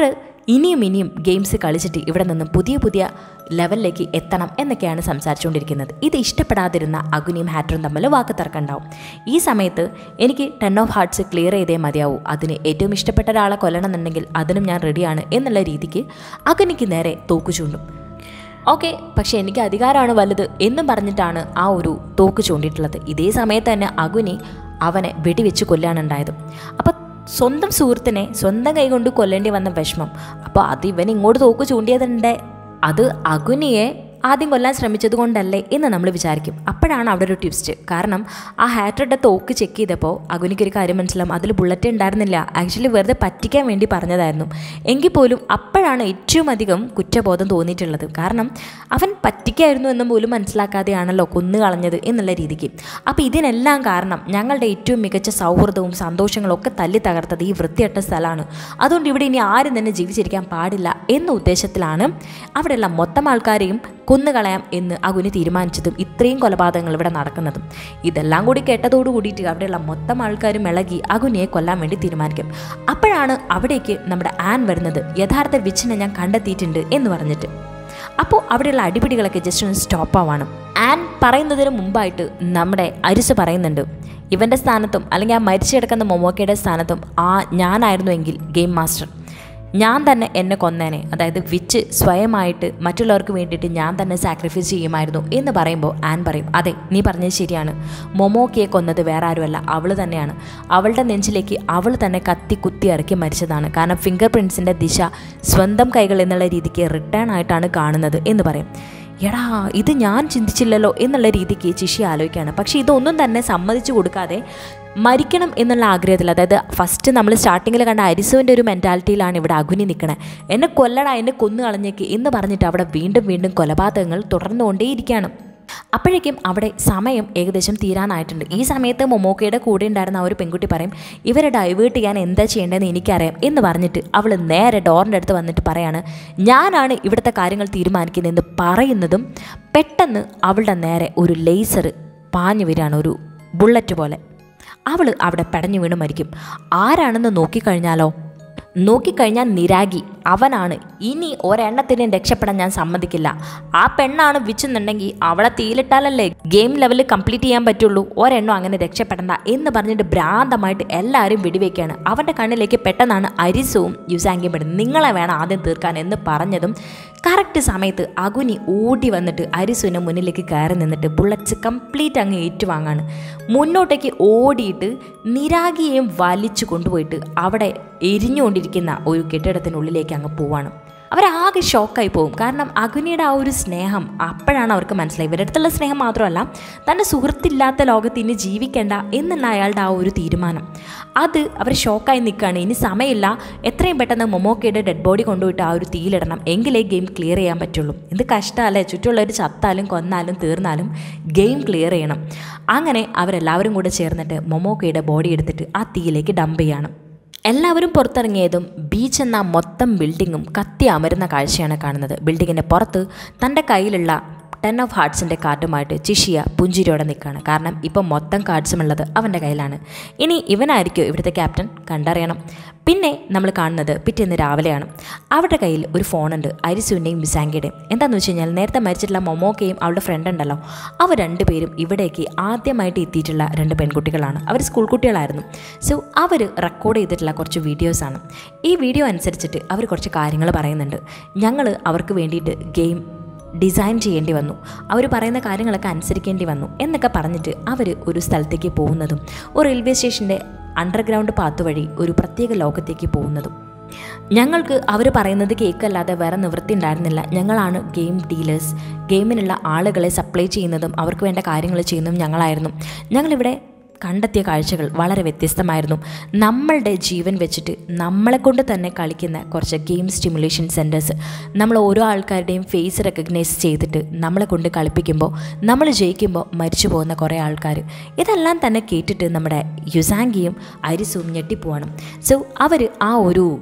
ഇനിയും ഇനിയും ഗെയിംസ് കളിച്ചിട്ട് ഇവിടെ നിന്നും പുതിയ പുതിയ ലെവലിലേക്ക് എത്തണം എന്നൊക്കെയാണ് സംസാരിച്ചുകൊണ്ടിരിക്കുന്നത് ഇത് ഇഷ്ടപ്പെടാതിരുന്ന അഗുനിയും ഹാറ്ററും തമ്മിൽ വാക്ക് തർക്കമുണ്ടാവും ഈ സമയത്ത് എനിക്ക് ടെൻ ഓഫ് ഹാർട്സ് ക്ലിയർ ചെയ്തേ മതിയാവൂ അതിന് ഏറ്റവും ഇഷ്ടപ്പെട്ട ഒരാളെ കൊല്ലണം എന്നുണ്ടെങ്കിൽ അതിനും ഞാൻ റെഡിയാണ് എന്നുള്ള രീതിക്ക് അഗുനിക്ക് നേരെ തോക്കു ചൂണ്ടും ഓക്കെ പക്ഷെ എനിക്ക് അധികാരമാണ് വലുത് എന്നും പറഞ്ഞിട്ടാണ് ആ ഒരു തോക്ക് ചൂണ്ടിയിട്ടുള്ളത് ഇതേ സമയത്ത് തന്നെ അഗുനി അവനെ വെടിവെച്ച് കൊല്ലാനുണ്ടായത് അപ്പോൾ സ്വന്തം സുഹൃത്തിനെ സ്വന്തം കൈകൊണ്ട് കൊല്ലേണ്ടി വന്ന വിഷമം അപ്പോൾ അത് ഇവൻ ഇങ്ങോട്ട് തോക്ക് ചൂണ്ടിയതുണ്ട് അത് അഗുനിയെ ആദ്യം കൊല്ലാൻ ശ്രമിച്ചത് കൊണ്ടല്ലേ എന്ന് നമ്മൾ വിചാരിക്കും അപ്പോഴാണ് അവിടെ ഒരു ട്വിസ്റ്റ് കാരണം ആ ഹാറ്ററുടെ തോക്ക് ചെക്ക് ചെയ്തപ്പോൾ അഗുനിക്കൊരു കാര്യം മനസ്സിലാവും അതിൽ ബുള്ളറ്റ് ഉണ്ടായിരുന്നില്ല ആക്ച്വലി വെറുതെ പറ്റിക്കാൻ വേണ്ടി പറഞ്ഞതായിരുന്നു എങ്കിൽ പോലും അപ്പോഴാണ് ഏറ്റവും അധികം കുറ്റബോധം തോന്നിയിട്ടുള്ളത് കാരണം അവൻ പറ്റിക്കായിരുന്നു എന്ന് പോലും മനസ്സിലാക്കാതെയാണല്ലോ കൊന്നു കളഞ്ഞത് എന്നുള്ള രീതിക്ക് അപ്പോൾ ഇതിനെല്ലാം കാരണം ഞങ്ങളുടെ ഏറ്റവും മികച്ച സൗഹൃദവും സന്തോഷങ്ങളും ഒക്കെ തല്ലി തകർത്തത് ഈ വൃത്തിയട്ട സ്ഥലമാണ് അതുകൊണ്ട് ഇവിടെ ഇനി ആരും തന്നെ ജീവിച്ചിരിക്കാൻ പാടില്ല എന്ന ഉദ്ദേശത്തിലാണ് അവിടെയുള്ള മൊത്തം ആൾക്കാരെയും കൊന്നുകളയാം എന്ന് അഗുനി തീരുമാനിച്ചതും ഇത്രയും കൊലപാതകങ്ങൾ ഇവിടെ നടക്കുന്നതും ഇതെല്ലാം കൂടി കേട്ടതോടു കൂടിയിട്ട് അവിടെയുള്ള മൊത്തം ആൾക്കാരും ഇളകി അഗുനിയെ കൊല്ലാൻ വേണ്ടി തീരുമാനിക്കും അപ്പോഴാണ് അവിടേക്ക് നമ്മുടെ ആൻ വരുന്നത് യഥാർത്ഥ വിച്ചിനെ ഞാൻ കണ്ടെത്തിയിട്ടുണ്ട് എന്ന് പറഞ്ഞിട്ട് അപ്പോൾ അവിടെയുള്ള അടിപിടികളൊക്കെ ജസ്റ്റ് ഒന്ന് സ്റ്റോപ്പ് ആവാണ് ആൻ പറയുന്നതിന് മുമ്പായിട്ട് നമ്മുടെ അരിസ് പറയുന്നുണ്ട് ഇവൻ്റെ സ്ഥാനത്തും അല്ലെങ്കിൽ ആ മരിച്ചു കിടക്കുന്ന മൊമോക്കയുടെ സ്ഥാനത്തും ആ ഞാനായിരുന്നുവെങ്കിൽ ഗെയിം മാസ്റ്റർ ഞാൻ തന്നെ എന്നെ കൊന്നേനെ അതായത് വിച്ച് സ്വയമായിട്ട് മറ്റുള്ളവർക്ക് വേണ്ടിയിട്ട് ഞാൻ തന്നെ സാക്രിഫൈസ് ചെയ്യുമായിരുന്നു എന്ന് പറയുമ്പോൾ ആൻ പറയും അതെ നീ പറഞ്ഞത് ശരിയാണ് മൊമോക്കിയെ കൊന്നത് വേറെ ആരുമല്ല അവൾ തന്നെയാണ് അവളുടെ നെഞ്ചിലേക്ക് അവൾ തന്നെ കത്തി കുത്തി ഇറക്കി മരിച്ചതാണ് കാരണം ഫിംഗർ പ്രിൻസിൻ്റെ ദിശ സ്വന്തം കൈകൾ എന്നുള്ള രീതിക്ക് റിട്ടേൺ ആയിട്ടാണ് കാണുന്നത് എന്ന് പറയും എടാ ഇത് ഞാൻ ചിന്തിച്ചില്ലല്ലോ എന്നുള്ള രീതിക്ക് ചിഷി ആലോചിക്കുകയാണ് പക്ഷേ ഇതൊന്നും തന്നെ സമ്മതിച്ചു കൊടുക്കാതെ മരിക്കണം എന്നുള്ള ആഗ്രഹത്തിൽ അതായത് ഫസ്റ്റ് നമ്മൾ സ്റ്റാർട്ടിങ്ങിൽ കണ്ട അരിസുവിൻ്റെ ഒരു മെൻറ്റാലിറ്റിയിലാണ് ഇവിടെ അഗുനി നിൽക്കണേ എന്നെ കൊല്ലടാ എന്നെ കൊന്നു കളഞ്ഞേക്ക് എന്ന് പറഞ്ഞിട്ട് അവിടെ വീണ്ടും വീണ്ടും കൊലപാതകങ്ങൾ തുടർന്നുകൊണ്ടേയിരിക്കുകയാണ് അപ്പോഴേക്കും അവിടെ സമയം ഏകദേശം തീരാനായിട്ടുണ്ട് ഈ സമയത്ത് മൊമോക്കയുടെ കൂടെ ഉണ്ടായിരുന്ന ആ ഒരു പെൺകുട്ടി പറയും ഇവരെ ഡൈവേർട്ട് ചെയ്യാൻ എന്താ ചെയ്യേണ്ടതെന്ന് എനിക്കറിയാം എന്ന് പറഞ്ഞിട്ട് അവൾ നേരെ ഡോറിൻ്റെ അടുത്ത് വന്നിട്ട് പറയാണ് ഞാനാണ് ഇവിടുത്തെ കാര്യങ്ങൾ തീരുമാനിക്കുന്നതെന്ന് പറയുന്നതും പെട്ടെന്ന് അവളുടെ നേരെ ഒരു ലേസർ പാഞ്ഞു വരികയാണ് ഒരു ബുള്ളറ്റ് പോലെ അവൾ അവിടെ പെടഞ്ഞു വീണ് മരിക്കും ആരാണെന്ന് നോക്കിക്കഴിഞ്ഞാലോ നോക്കിക്കഴിഞ്ഞാൽ നിരാഗി അവനാണ് ഇനി ഒരെണ്ണത്തിനും രക്ഷപ്പെടാൻ ഞാൻ സമ്മതിക്കില്ല ആ പെണ്ണാണ് വിച്ചെന്നുണ്ടെങ്കിൽ അവളെ തീയിലിട്ടാലല്ലേ ഗെയിം ലെവലിൽ കംപ്ലീറ്റ് ചെയ്യാൻ പറ്റുള്ളൂ ഒരെണ്ണം അങ്ങനെ രക്ഷപ്പെടണ്ട എന്ന് പറഞ്ഞിട്ട് ഭ്രാന്തമായിട്ട് എല്ലാവരും വെടിവെക്കുകയാണ് അവൻ്റെ കണ്ണിലേക്ക് പെട്ടെന്നാണ് അരിസവും യുസാങ്കിയും പെടുന്നത് നിങ്ങളെ വേണം ആദ്യം തീർക്കാൻ എന്ന് പറഞ്ഞതും കറക്റ്റ് സമയത്ത് അഗുനി ഓടി വന്നിട്ട് അരിസുവിൻ്റെ മുന്നിലേക്ക് കയറി നിന്നിട്ട് ബുള്ളറ്റ്സ് കംപ്ലീറ്റ് അങ്ങ് ഏറ്റുവാങ്ങാണ് മുന്നോട്ടേക്ക് ഓടിയിട്ട് നിരാഗിയെയും വലിച്ചു കൊണ്ടുപോയിട്ട് അവിടെ എരിഞ്ഞുകൊണ്ടിരിക്കുന്ന ഒരു കെട്ടിടത്തിനുള്ളിലേക്ക് അങ്ങ് പോവാണ് അവരാകെ ഷോക്കായി പോകും കാരണം അഗ്നിയുടെ ആ ഒരു സ്നേഹം അപ്പോഴാണ് അവർക്ക് മനസ്സിലായി ഇവരുടെ അടുത്തുള്ള സ്നേഹം മാത്രമല്ല തൻ്റെ സുഹൃത്തില്ലാത്ത ലോകത്ത് ഇനി ജീവിക്കേണ്ട എന്നുള്ള അയാളുടെ ആ ഒരു തീരുമാനം അത് അവർ ഷോക്കായി നിൽക്കുകയാണ് ഇനി സമയമില്ല എത്രയും പെട്ടെന്ന് മൊമോക്കയുടെ ഡെഡ് ബോഡി കൊണ്ടുപോയിട്ട് ആ ഒരു തീയിലിടണം എങ്കിലേ ഗെയിം ക്ലിയർ ചെയ്യാൻ പറ്റുള്ളൂ എന്ത് കഷ്ടമല്ലേ ചുറ്റുമുള്ളവർ ചത്താലും കൊന്നാലും തീർന്നാലും ഗെയിം ക്ലിയർ ചെയ്യണം അങ്ങനെ അവരെല്ലാവരും കൂടെ ചേർന്നിട്ട് മൊമോക്കയുടെ ബോഡി എടുത്തിട്ട് ആ തീയിലേക്ക് ഡംപ് ചെയ്യണം എല്ലാവരും പുറത്തിറങ്ങിയതും ബീച്ച് എന്ന മൊത്തം ബിൽഡിങ്ങും കത്തി അമരുന്ന കാഴ്ചയാണ് കാണുന്നത് ബിൽഡിങ്ങിൻ്റെ പുറത്ത് തൻ്റെ കയ്യിലുള്ള ടെൻ ഓഫ് ഹാർട്സിൻ്റെ കാർഡുമായിട്ട് ചിഷിയ പുഞ്ചിരിയോടെ നിൽക്കുകയാണ് കാരണം ഇപ്പം മൊത്തം കാർഡ്സും ഉള്ളത് അവൻ്റെ കയ്യിലാണ് ഇനി ഇവനായിരിക്കും ഇവിടുത്തെ ക്യാപ്റ്റൻ കണ്ടറിയണം പിന്നെ നമ്മൾ കാണുന്നത് പിറ്റേന്ന് രാവിലെയാണ് അവരുടെ കയ്യിൽ ഒരു ഫോണുണ്ട് അരിസുവിൻ്റെയും വിസാങ്കിയുടെയും എന്താണെന്ന് വെച്ച് കഴിഞ്ഞാൽ നേരത്തെ മരിച്ചിട്ടുള്ള മൊമോക്കയും അവളുടെ ഫ്രണ്ട് ഉണ്ടല്ലോ അവർ രണ്ടുപേരും ഇവിടേക്ക് ആദ്യമായിട്ട് എത്തിയിട്ടുള്ള രണ്ട് പെൺകുട്ടികളാണ് അവർ സ്കൂൾ കുട്ടികളായിരുന്നു സോ അവർ റെക്കോർഡ് ചെയ്തിട്ടുള്ള കുറച്ച് വീഡിയോസാണ് ഈ വീഡിയോ അനുസരിച്ചിട്ട് അവർ കുറച്ച് കാര്യങ്ങൾ പറയുന്നുണ്ട് ഞങ്ങൾ അവർക്ക് വേണ്ടിയിട്ട് ഗെയിം ഡിസൈൻ ചെയ്യേണ്ടി വന്നു അവർ പറയുന്ന കാര്യങ്ങളൊക്കെ അനുസരിക്കേണ്ടി വന്നു എന്നൊക്കെ പറഞ്ഞിട്ട് അവർ ഒരു സ്ഥലത്തേക്ക് പോകുന്നതും ഒരു റെയിൽവേ സ്റ്റേഷൻ്റെ അണ്ടർഗ്രൗണ്ട് പാത്ത് വഴി ഒരു പ്രത്യേക ലോകത്തേക്ക് പോകുന്നതും ഞങ്ങൾക്ക് അവർ പറയുന്നത് കേൾക്കല്ലാതെ വേറെ നിവൃത്തി ഉണ്ടായിരുന്നില്ല ഞങ്ങളാണ് ഗെയിം ഡീലേഴ്സ് ഗെയിമിനുള്ള ആളുകളെ സപ്ലൈ ചെയ്യുന്നതും അവർക്ക് വേണ്ട കാര്യങ്ങൾ ചെയ്യുന്നതും ഞങ്ങളായിരുന്നു ഞങ്ങളിവിടെ കണ്ടെത്തിയ കാഴ്ചകൾ വളരെ വ്യത്യസ്തമായിരുന്നു നമ്മളുടെ ജീവൻ വെച്ചിട്ട് നമ്മളെ കൊണ്ട് തന്നെ കളിക്കുന്ന കുറച്ച് ഗെയിം സ്റ്റിമുലേഷൻ സെൻറ്റേഴ്സ് നമ്മൾ ഓരോ ആൾക്കാരുടെയും ഫേസ് റെക്കഗ്നൈസ് ചെയ്തിട്ട് നമ്മളെ കൊണ്ട് കളിപ്പിക്കുമ്പോൾ നമ്മൾ ജയിക്കുമ്പോൾ മരിച്ചു പോകുന്ന കുറേ ആൾക്കാർ ഇതെല്ലാം തന്നെ കേട്ടിട്ട് നമ്മുടെ യുസാങ്കിയും അരിസും ഞെട്ടിപ്പോവാണ് സോ അവർ ആ ഒരു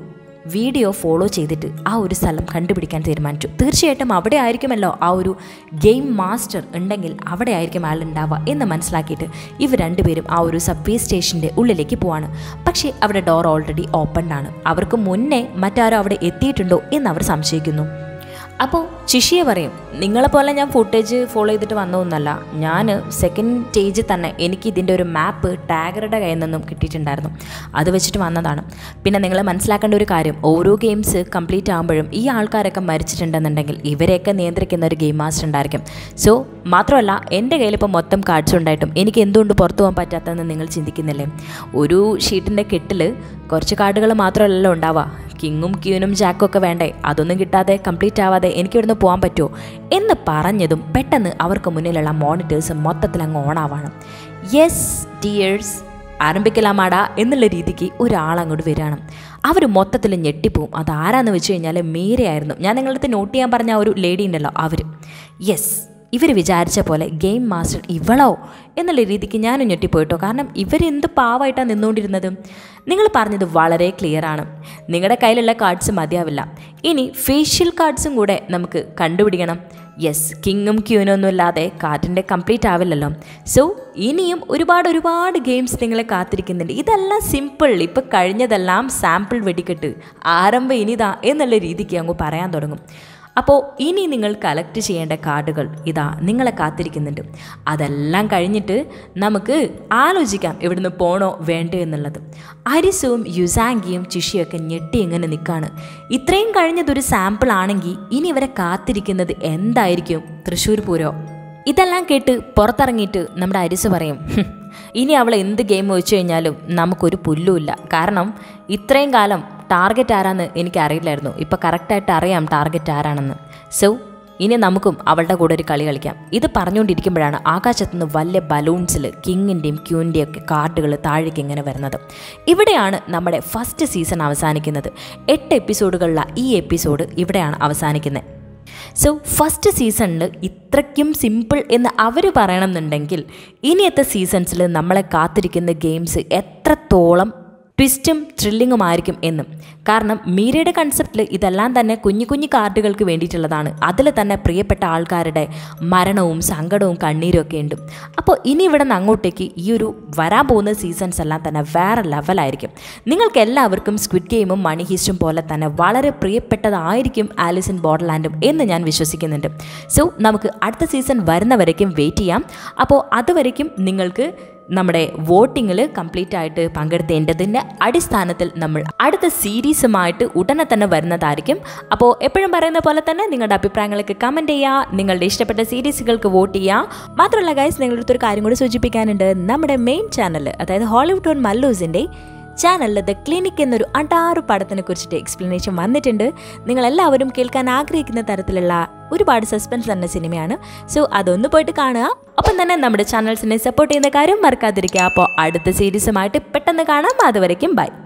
വീഡിയോ ഫോളോ ചെയ്തിട്ട് ആ ഒരു സ്ഥലം കണ്ടുപിടിക്കാൻ തീരുമാനിച്ചു തീർച്ചയായിട്ടും അവിടെ ആയിരിക്കുമല്ലോ ആ ഒരു ഗെയിം മാസ്റ്റർ ഉണ്ടെങ്കിൽ അവിടെ ആയിരിക്കും ആൾ ഉണ്ടാവുക എന്ന് മനസ്സിലാക്കിയിട്ട് ഇവർ രണ്ടുപേരും ആ ഒരു സബ്വേ സ്റ്റേഷൻ്റെ ഉള്ളിലേക്ക് പോവാണ് പക്ഷേ അവിടെ ഡോർ ഓൾറെഡി ഓപ്പൺഡ് ആണ് അവർക്ക് മുന്നേ മറ്റാരോ അവിടെ എത്തിയിട്ടുണ്ടോ എന്ന് അവർ സംശയിക്കുന്നു അപ്പോൾ ചിഷിയെ പറയും നിങ്ങളെപ്പോലെ ഞാൻ ഫുട്ടേജ് ഫോളോ ചെയ്തിട്ട് വന്നതൊന്നല്ല ഞാൻ സെക്കൻഡ് സ്റ്റേജിൽ തന്നെ എനിക്ക് ഇതിൻ്റെ ഒരു മാപ്പ് ടാഗറുടെ കയ്യിൽ നിന്നും കിട്ടിയിട്ടുണ്ടായിരുന്നു അത് വെച്ചിട്ട് വന്നതാണ് പിന്നെ നിങ്ങൾ മനസ്സിലാക്കേണ്ട ഒരു കാര്യം ഓരോ ഗെയിംസ് കംപ്ലീറ്റ് ആകുമ്പോഴും ഈ ആൾക്കാരൊക്കെ മരിച്ചിട്ടുണ്ടെന്നുണ്ടെങ്കിൽ ഇവരെയൊക്കെ നിയന്ത്രിക്കുന്ന ഒരു ഗെയിം മാസ്റ്റർ ഉണ്ടായിരിക്കും സോ മാത്രമല്ല എൻ്റെ കയ്യിൽ ഇപ്പോൾ മൊത്തം കാർഡ്സ് ഉണ്ടായിട്ടും എനിക്ക് എന്തുകൊണ്ട് പുറത്തു പോകാൻ പറ്റാത്തതെന്ന് നിങ്ങൾ ചിന്തിക്കുന്നില്ലേ ഒരു ഷീറ്റിൻ്റെ കെട്ടിൽ കുറച്ച് കാർഡുകൾ മാത്രമല്ലല്ലോ ഉണ്ടാവുക കിങ്ങും ക്യൂനും ജാക്കും ഒക്കെ വേണ്ടേ അതൊന്നും കിട്ടാതെ കംപ്ലീറ്റ് ആവാതെ എനിക്ക് ഇവിടുന്ന് പോകാൻ പറ്റുമോ എന്ന് പറഞ്ഞതും പെട്ടെന്ന് അവർക്ക് മുന്നിലുള്ള മോണിറ്റേഴ്സ് മൊത്തത്തിൽ അങ്ങ് ഓണാവാണ് യെസ് ഡിയേഴ്സ് ആരംഭിക്കലാമാടാ എന്നുള്ള രീതിക്ക് ഒരാൾ അങ്ങോട്ട് വരികയാണ് അവർ മൊത്തത്തിൽ ഞെട്ടിപ്പോവും അതാരാന്ന് വെച്ച് കഴിഞ്ഞാൽ മീരയായിരുന്നു ഞാൻ നിങ്ങളുടെ അടുത്ത് നോട്ട് ചെയ്യാൻ പറഞ്ഞ ആ ഒരു ലേഡി ഉണ്ടല്ലോ അവർ യെസ് ഇവർ വിചാരിച്ച പോലെ ഗെയിം മാസ്റ്റർ ഇവളോ എന്നുള്ള രീതിക്ക് ഞാനും ഞെട്ടിപ്പോയിട്ടോ കാരണം ഇവരെന്ത് പാവമായിട്ടാണ് നിന്നുകൊണ്ടിരുന്നത് നിങ്ങൾ പറഞ്ഞത് വളരെ ക്ലിയർ ആണ് നിങ്ങളുടെ കയ്യിലുള്ള കാർഡ്സ് മതിയാവില്ല ഇനി ഫേഷ്യൽ കാർഡ്സും കൂടെ നമുക്ക് കണ്ടുപിടിക്കണം യെസ് കിങ്ങും ക്യൂനും ഒന്നും ഇല്ലാതെ കാർഡിൻ്റെ കംപ്ലീറ്റ് ആവില്ലല്ലോ സോ ഇനിയും ഒരുപാട് ഒരുപാട് ഗെയിംസ് നിങ്ങളെ കാത്തിരിക്കുന്നുണ്ട് ഇതെല്ലാം സിമ്പിൾ ഇപ്പം കഴിഞ്ഞതെല്ലാം സാമ്പിൾ വെടിക്കെട്ട് ആരംഭം ഇനിതാ എന്നുള്ള രീതിക്ക് അങ്ങ് പറയാൻ തുടങ്ങും അപ്പോൾ ഇനി നിങ്ങൾ കളക്ട് ചെയ്യേണ്ട കാർഡുകൾ ഇതാ നിങ്ങളെ കാത്തിരിക്കുന്നുണ്ട് അതെല്ലാം കഴിഞ്ഞിട്ട് നമുക്ക് ആലോചിക്കാം ഇവിടുന്ന് പോണോ വേണ്ടോ എന്നുള്ളത് അരിസുവും യുസാങ്കിയും ചിഷിയൊക്കെ ഞെട്ടി ഇങ്ങനെ നിൽക്കുകയാണ് ഇത്രയും കഴിഞ്ഞതൊരു സാമ്പിൾ ആണെങ്കിൽ ഇനി ഇവരെ കാത്തിരിക്കുന്നത് എന്തായിരിക്കും തൃശ്ശൂർ പൂരോ ഇതെല്ലാം കേട്ട് പുറത്തിറങ്ങിയിട്ട് നമ്മുടെ അരിസ് പറയും "ഹും, ഇനി അവൾ എന്ത് ഗെയിം വെച്ച് കഴിഞ്ഞാലും നമുക്കൊരു പുല്ലുമില്ല കാരണം ഇത്രയും കാലം ടാർഗറ്റ് ആരാന്ന് എനിക്കറിയില്ലായിരുന്നു ഇപ്പം കറക്റ്റായിട്ട് അറിയാം ടാർഗറ്റ് ആരാണെന്ന് സോ ഇനി നമുക്കും അവളുടെ കൂടെ ഒരു കളി കളിക്കാം ഇത് പറഞ്ഞുകൊണ്ടിരിക്കുമ്പോഴാണ് ആകാശത്തുനിന്ന് വലിയ ബലൂൺസിൽ കിങ്ങിൻ്റെയും ക്യൂൻ്റെയും ഒക്കെ കാർഡുകൾ താഴേക്ക് ഇങ്ങനെ വരുന്നത് ഇവിടെയാണ് നമ്മുടെ ഫസ്റ്റ് സീസൺ അവസാനിക്കുന്നത് എട്ട് എപ്പിസോഡുകളിലുള്ള ഈ എപ്പിസോഡ് ഇവിടെയാണ് അവസാനിക്കുന്നത് സോ ഫസ്റ്റ് സീസണിൽ ഇത്രയ്ക്കും സിമ്പിൾ എന്ന് അവർ പറയണമെന്നുണ്ടെങ്കിൽ ഇനിയത്തെ സീസൺസിൽ നമ്മളെ കാത്തിരിക്കുന്ന ഗെയിംസ് എത്രത്തോളം ട്വിസ്റ്റും ത്രില്ലിങ്ങുമായിരിക്കും എന്നും കാരണം മീരയുടെ കൺസെപ്റ്റിൽ ഇതെല്ലാം തന്നെ കുഞ്ഞു കുഞ്ഞു കാർഡുകൾക്ക് വേണ്ടിയിട്ടുള്ളതാണ് അതിൽ തന്നെ പ്രിയപ്പെട്ട ആൾക്കാരുടെ മരണവും സങ്കടവും കണ്ണീരും ഒക്കെ ഉണ്ട് അപ്പോൾ ഇനി ഇവിടെ നിന്ന് അങ്ങോട്ടേക്ക് ഈ ഒരു വരാൻ പോകുന്ന സീസൺസ് എല്ലാം തന്നെ വേറെ ലെവലായിരിക്കും നിങ്ങൾക്ക് എല്ലാവർക്കും സ്ക്വിഡ് ഗെയിമും മണി ഹീസ്റ്റും പോലെ തന്നെ വളരെ പ്രിയപ്പെട്ടതായിരിക്കും ആലിസ് ഇൻ ബോർഡർലാൻഡും എന്ന് ഞാൻ വിശ്വസിക്കുന്നുണ്ട് സോ നമുക്ക് അടുത്ത സീസൺ വരുന്നവരേക്കും വെയിറ്റ് ചെയ്യാം അപ്പോൾ അതുവരേക്കും നിങ്ങൾക്ക് നമ്മുടെ വോട്ടിങ്ങിൽ കംപ്ലീറ്റ് ആയിട്ട് പങ്കെടുത്തേണ്ടതിൻ്റെ അടിസ്ഥാനത്തിൽ നമ്മൾ അടുത്ത സീരീസുമായിട്ട് ഉടനെ തന്നെ വരുന്നതായിരിക്കും അപ്പോൾ എപ്പോഴും പറയുന്ന പോലെ തന്നെ നിങ്ങളുടെ അഭിപ്രായങ്ങളൊക്കെ കമൻറ്റ് ചെയ്യുക നിങ്ങളുടെ ഇഷ്ടപ്പെട്ട സീരീസുകൾക്ക് വോട്ട് ചെയ്യുക മാത്രമല്ല ഗൈസ് നിങ്ങളുടെ അടുത്തൊരു കാര്യം കൂടി സൂചിപ്പിക്കാനുണ്ട് നമ്മുടെ മെയിൻ ചാനൽ അതായത് ഹോളിവുഡ് ഓൺ മല്ലൂസിൻ്റെ ചാനലിൽ ദ ക്ലിനിക് എന്നൊരു അടാറ് പടത്തിനെ കുറിച്ചിട്ട് എക്സ്പ്ലനേഷൻ വന്നിട്ടുണ്ട് നിങ്ങൾ എല്ലാവരും കേൾക്കാൻ ആഗ്രഹിക്കുന്ന തരത്തിലുള്ള ഒരുപാട് സസ്പെൻസ് തന്നെ സിനിമയാണ് സോ അതൊന്ന് പോയിട്ട് കാണുക ഒപ്പം തന്നെ നമ്മുടെ ചാനൽസിനെ സപ്പോർട്ട് ചെയ്യുന്ന കാര്യം മറക്കാതിരിക്കുക അപ്പോൾ അടുത്ത സീരീസുമായിട്ട് പെട്ടെന്ന് കാണാം അതുവരയ്ക്കും ബൈ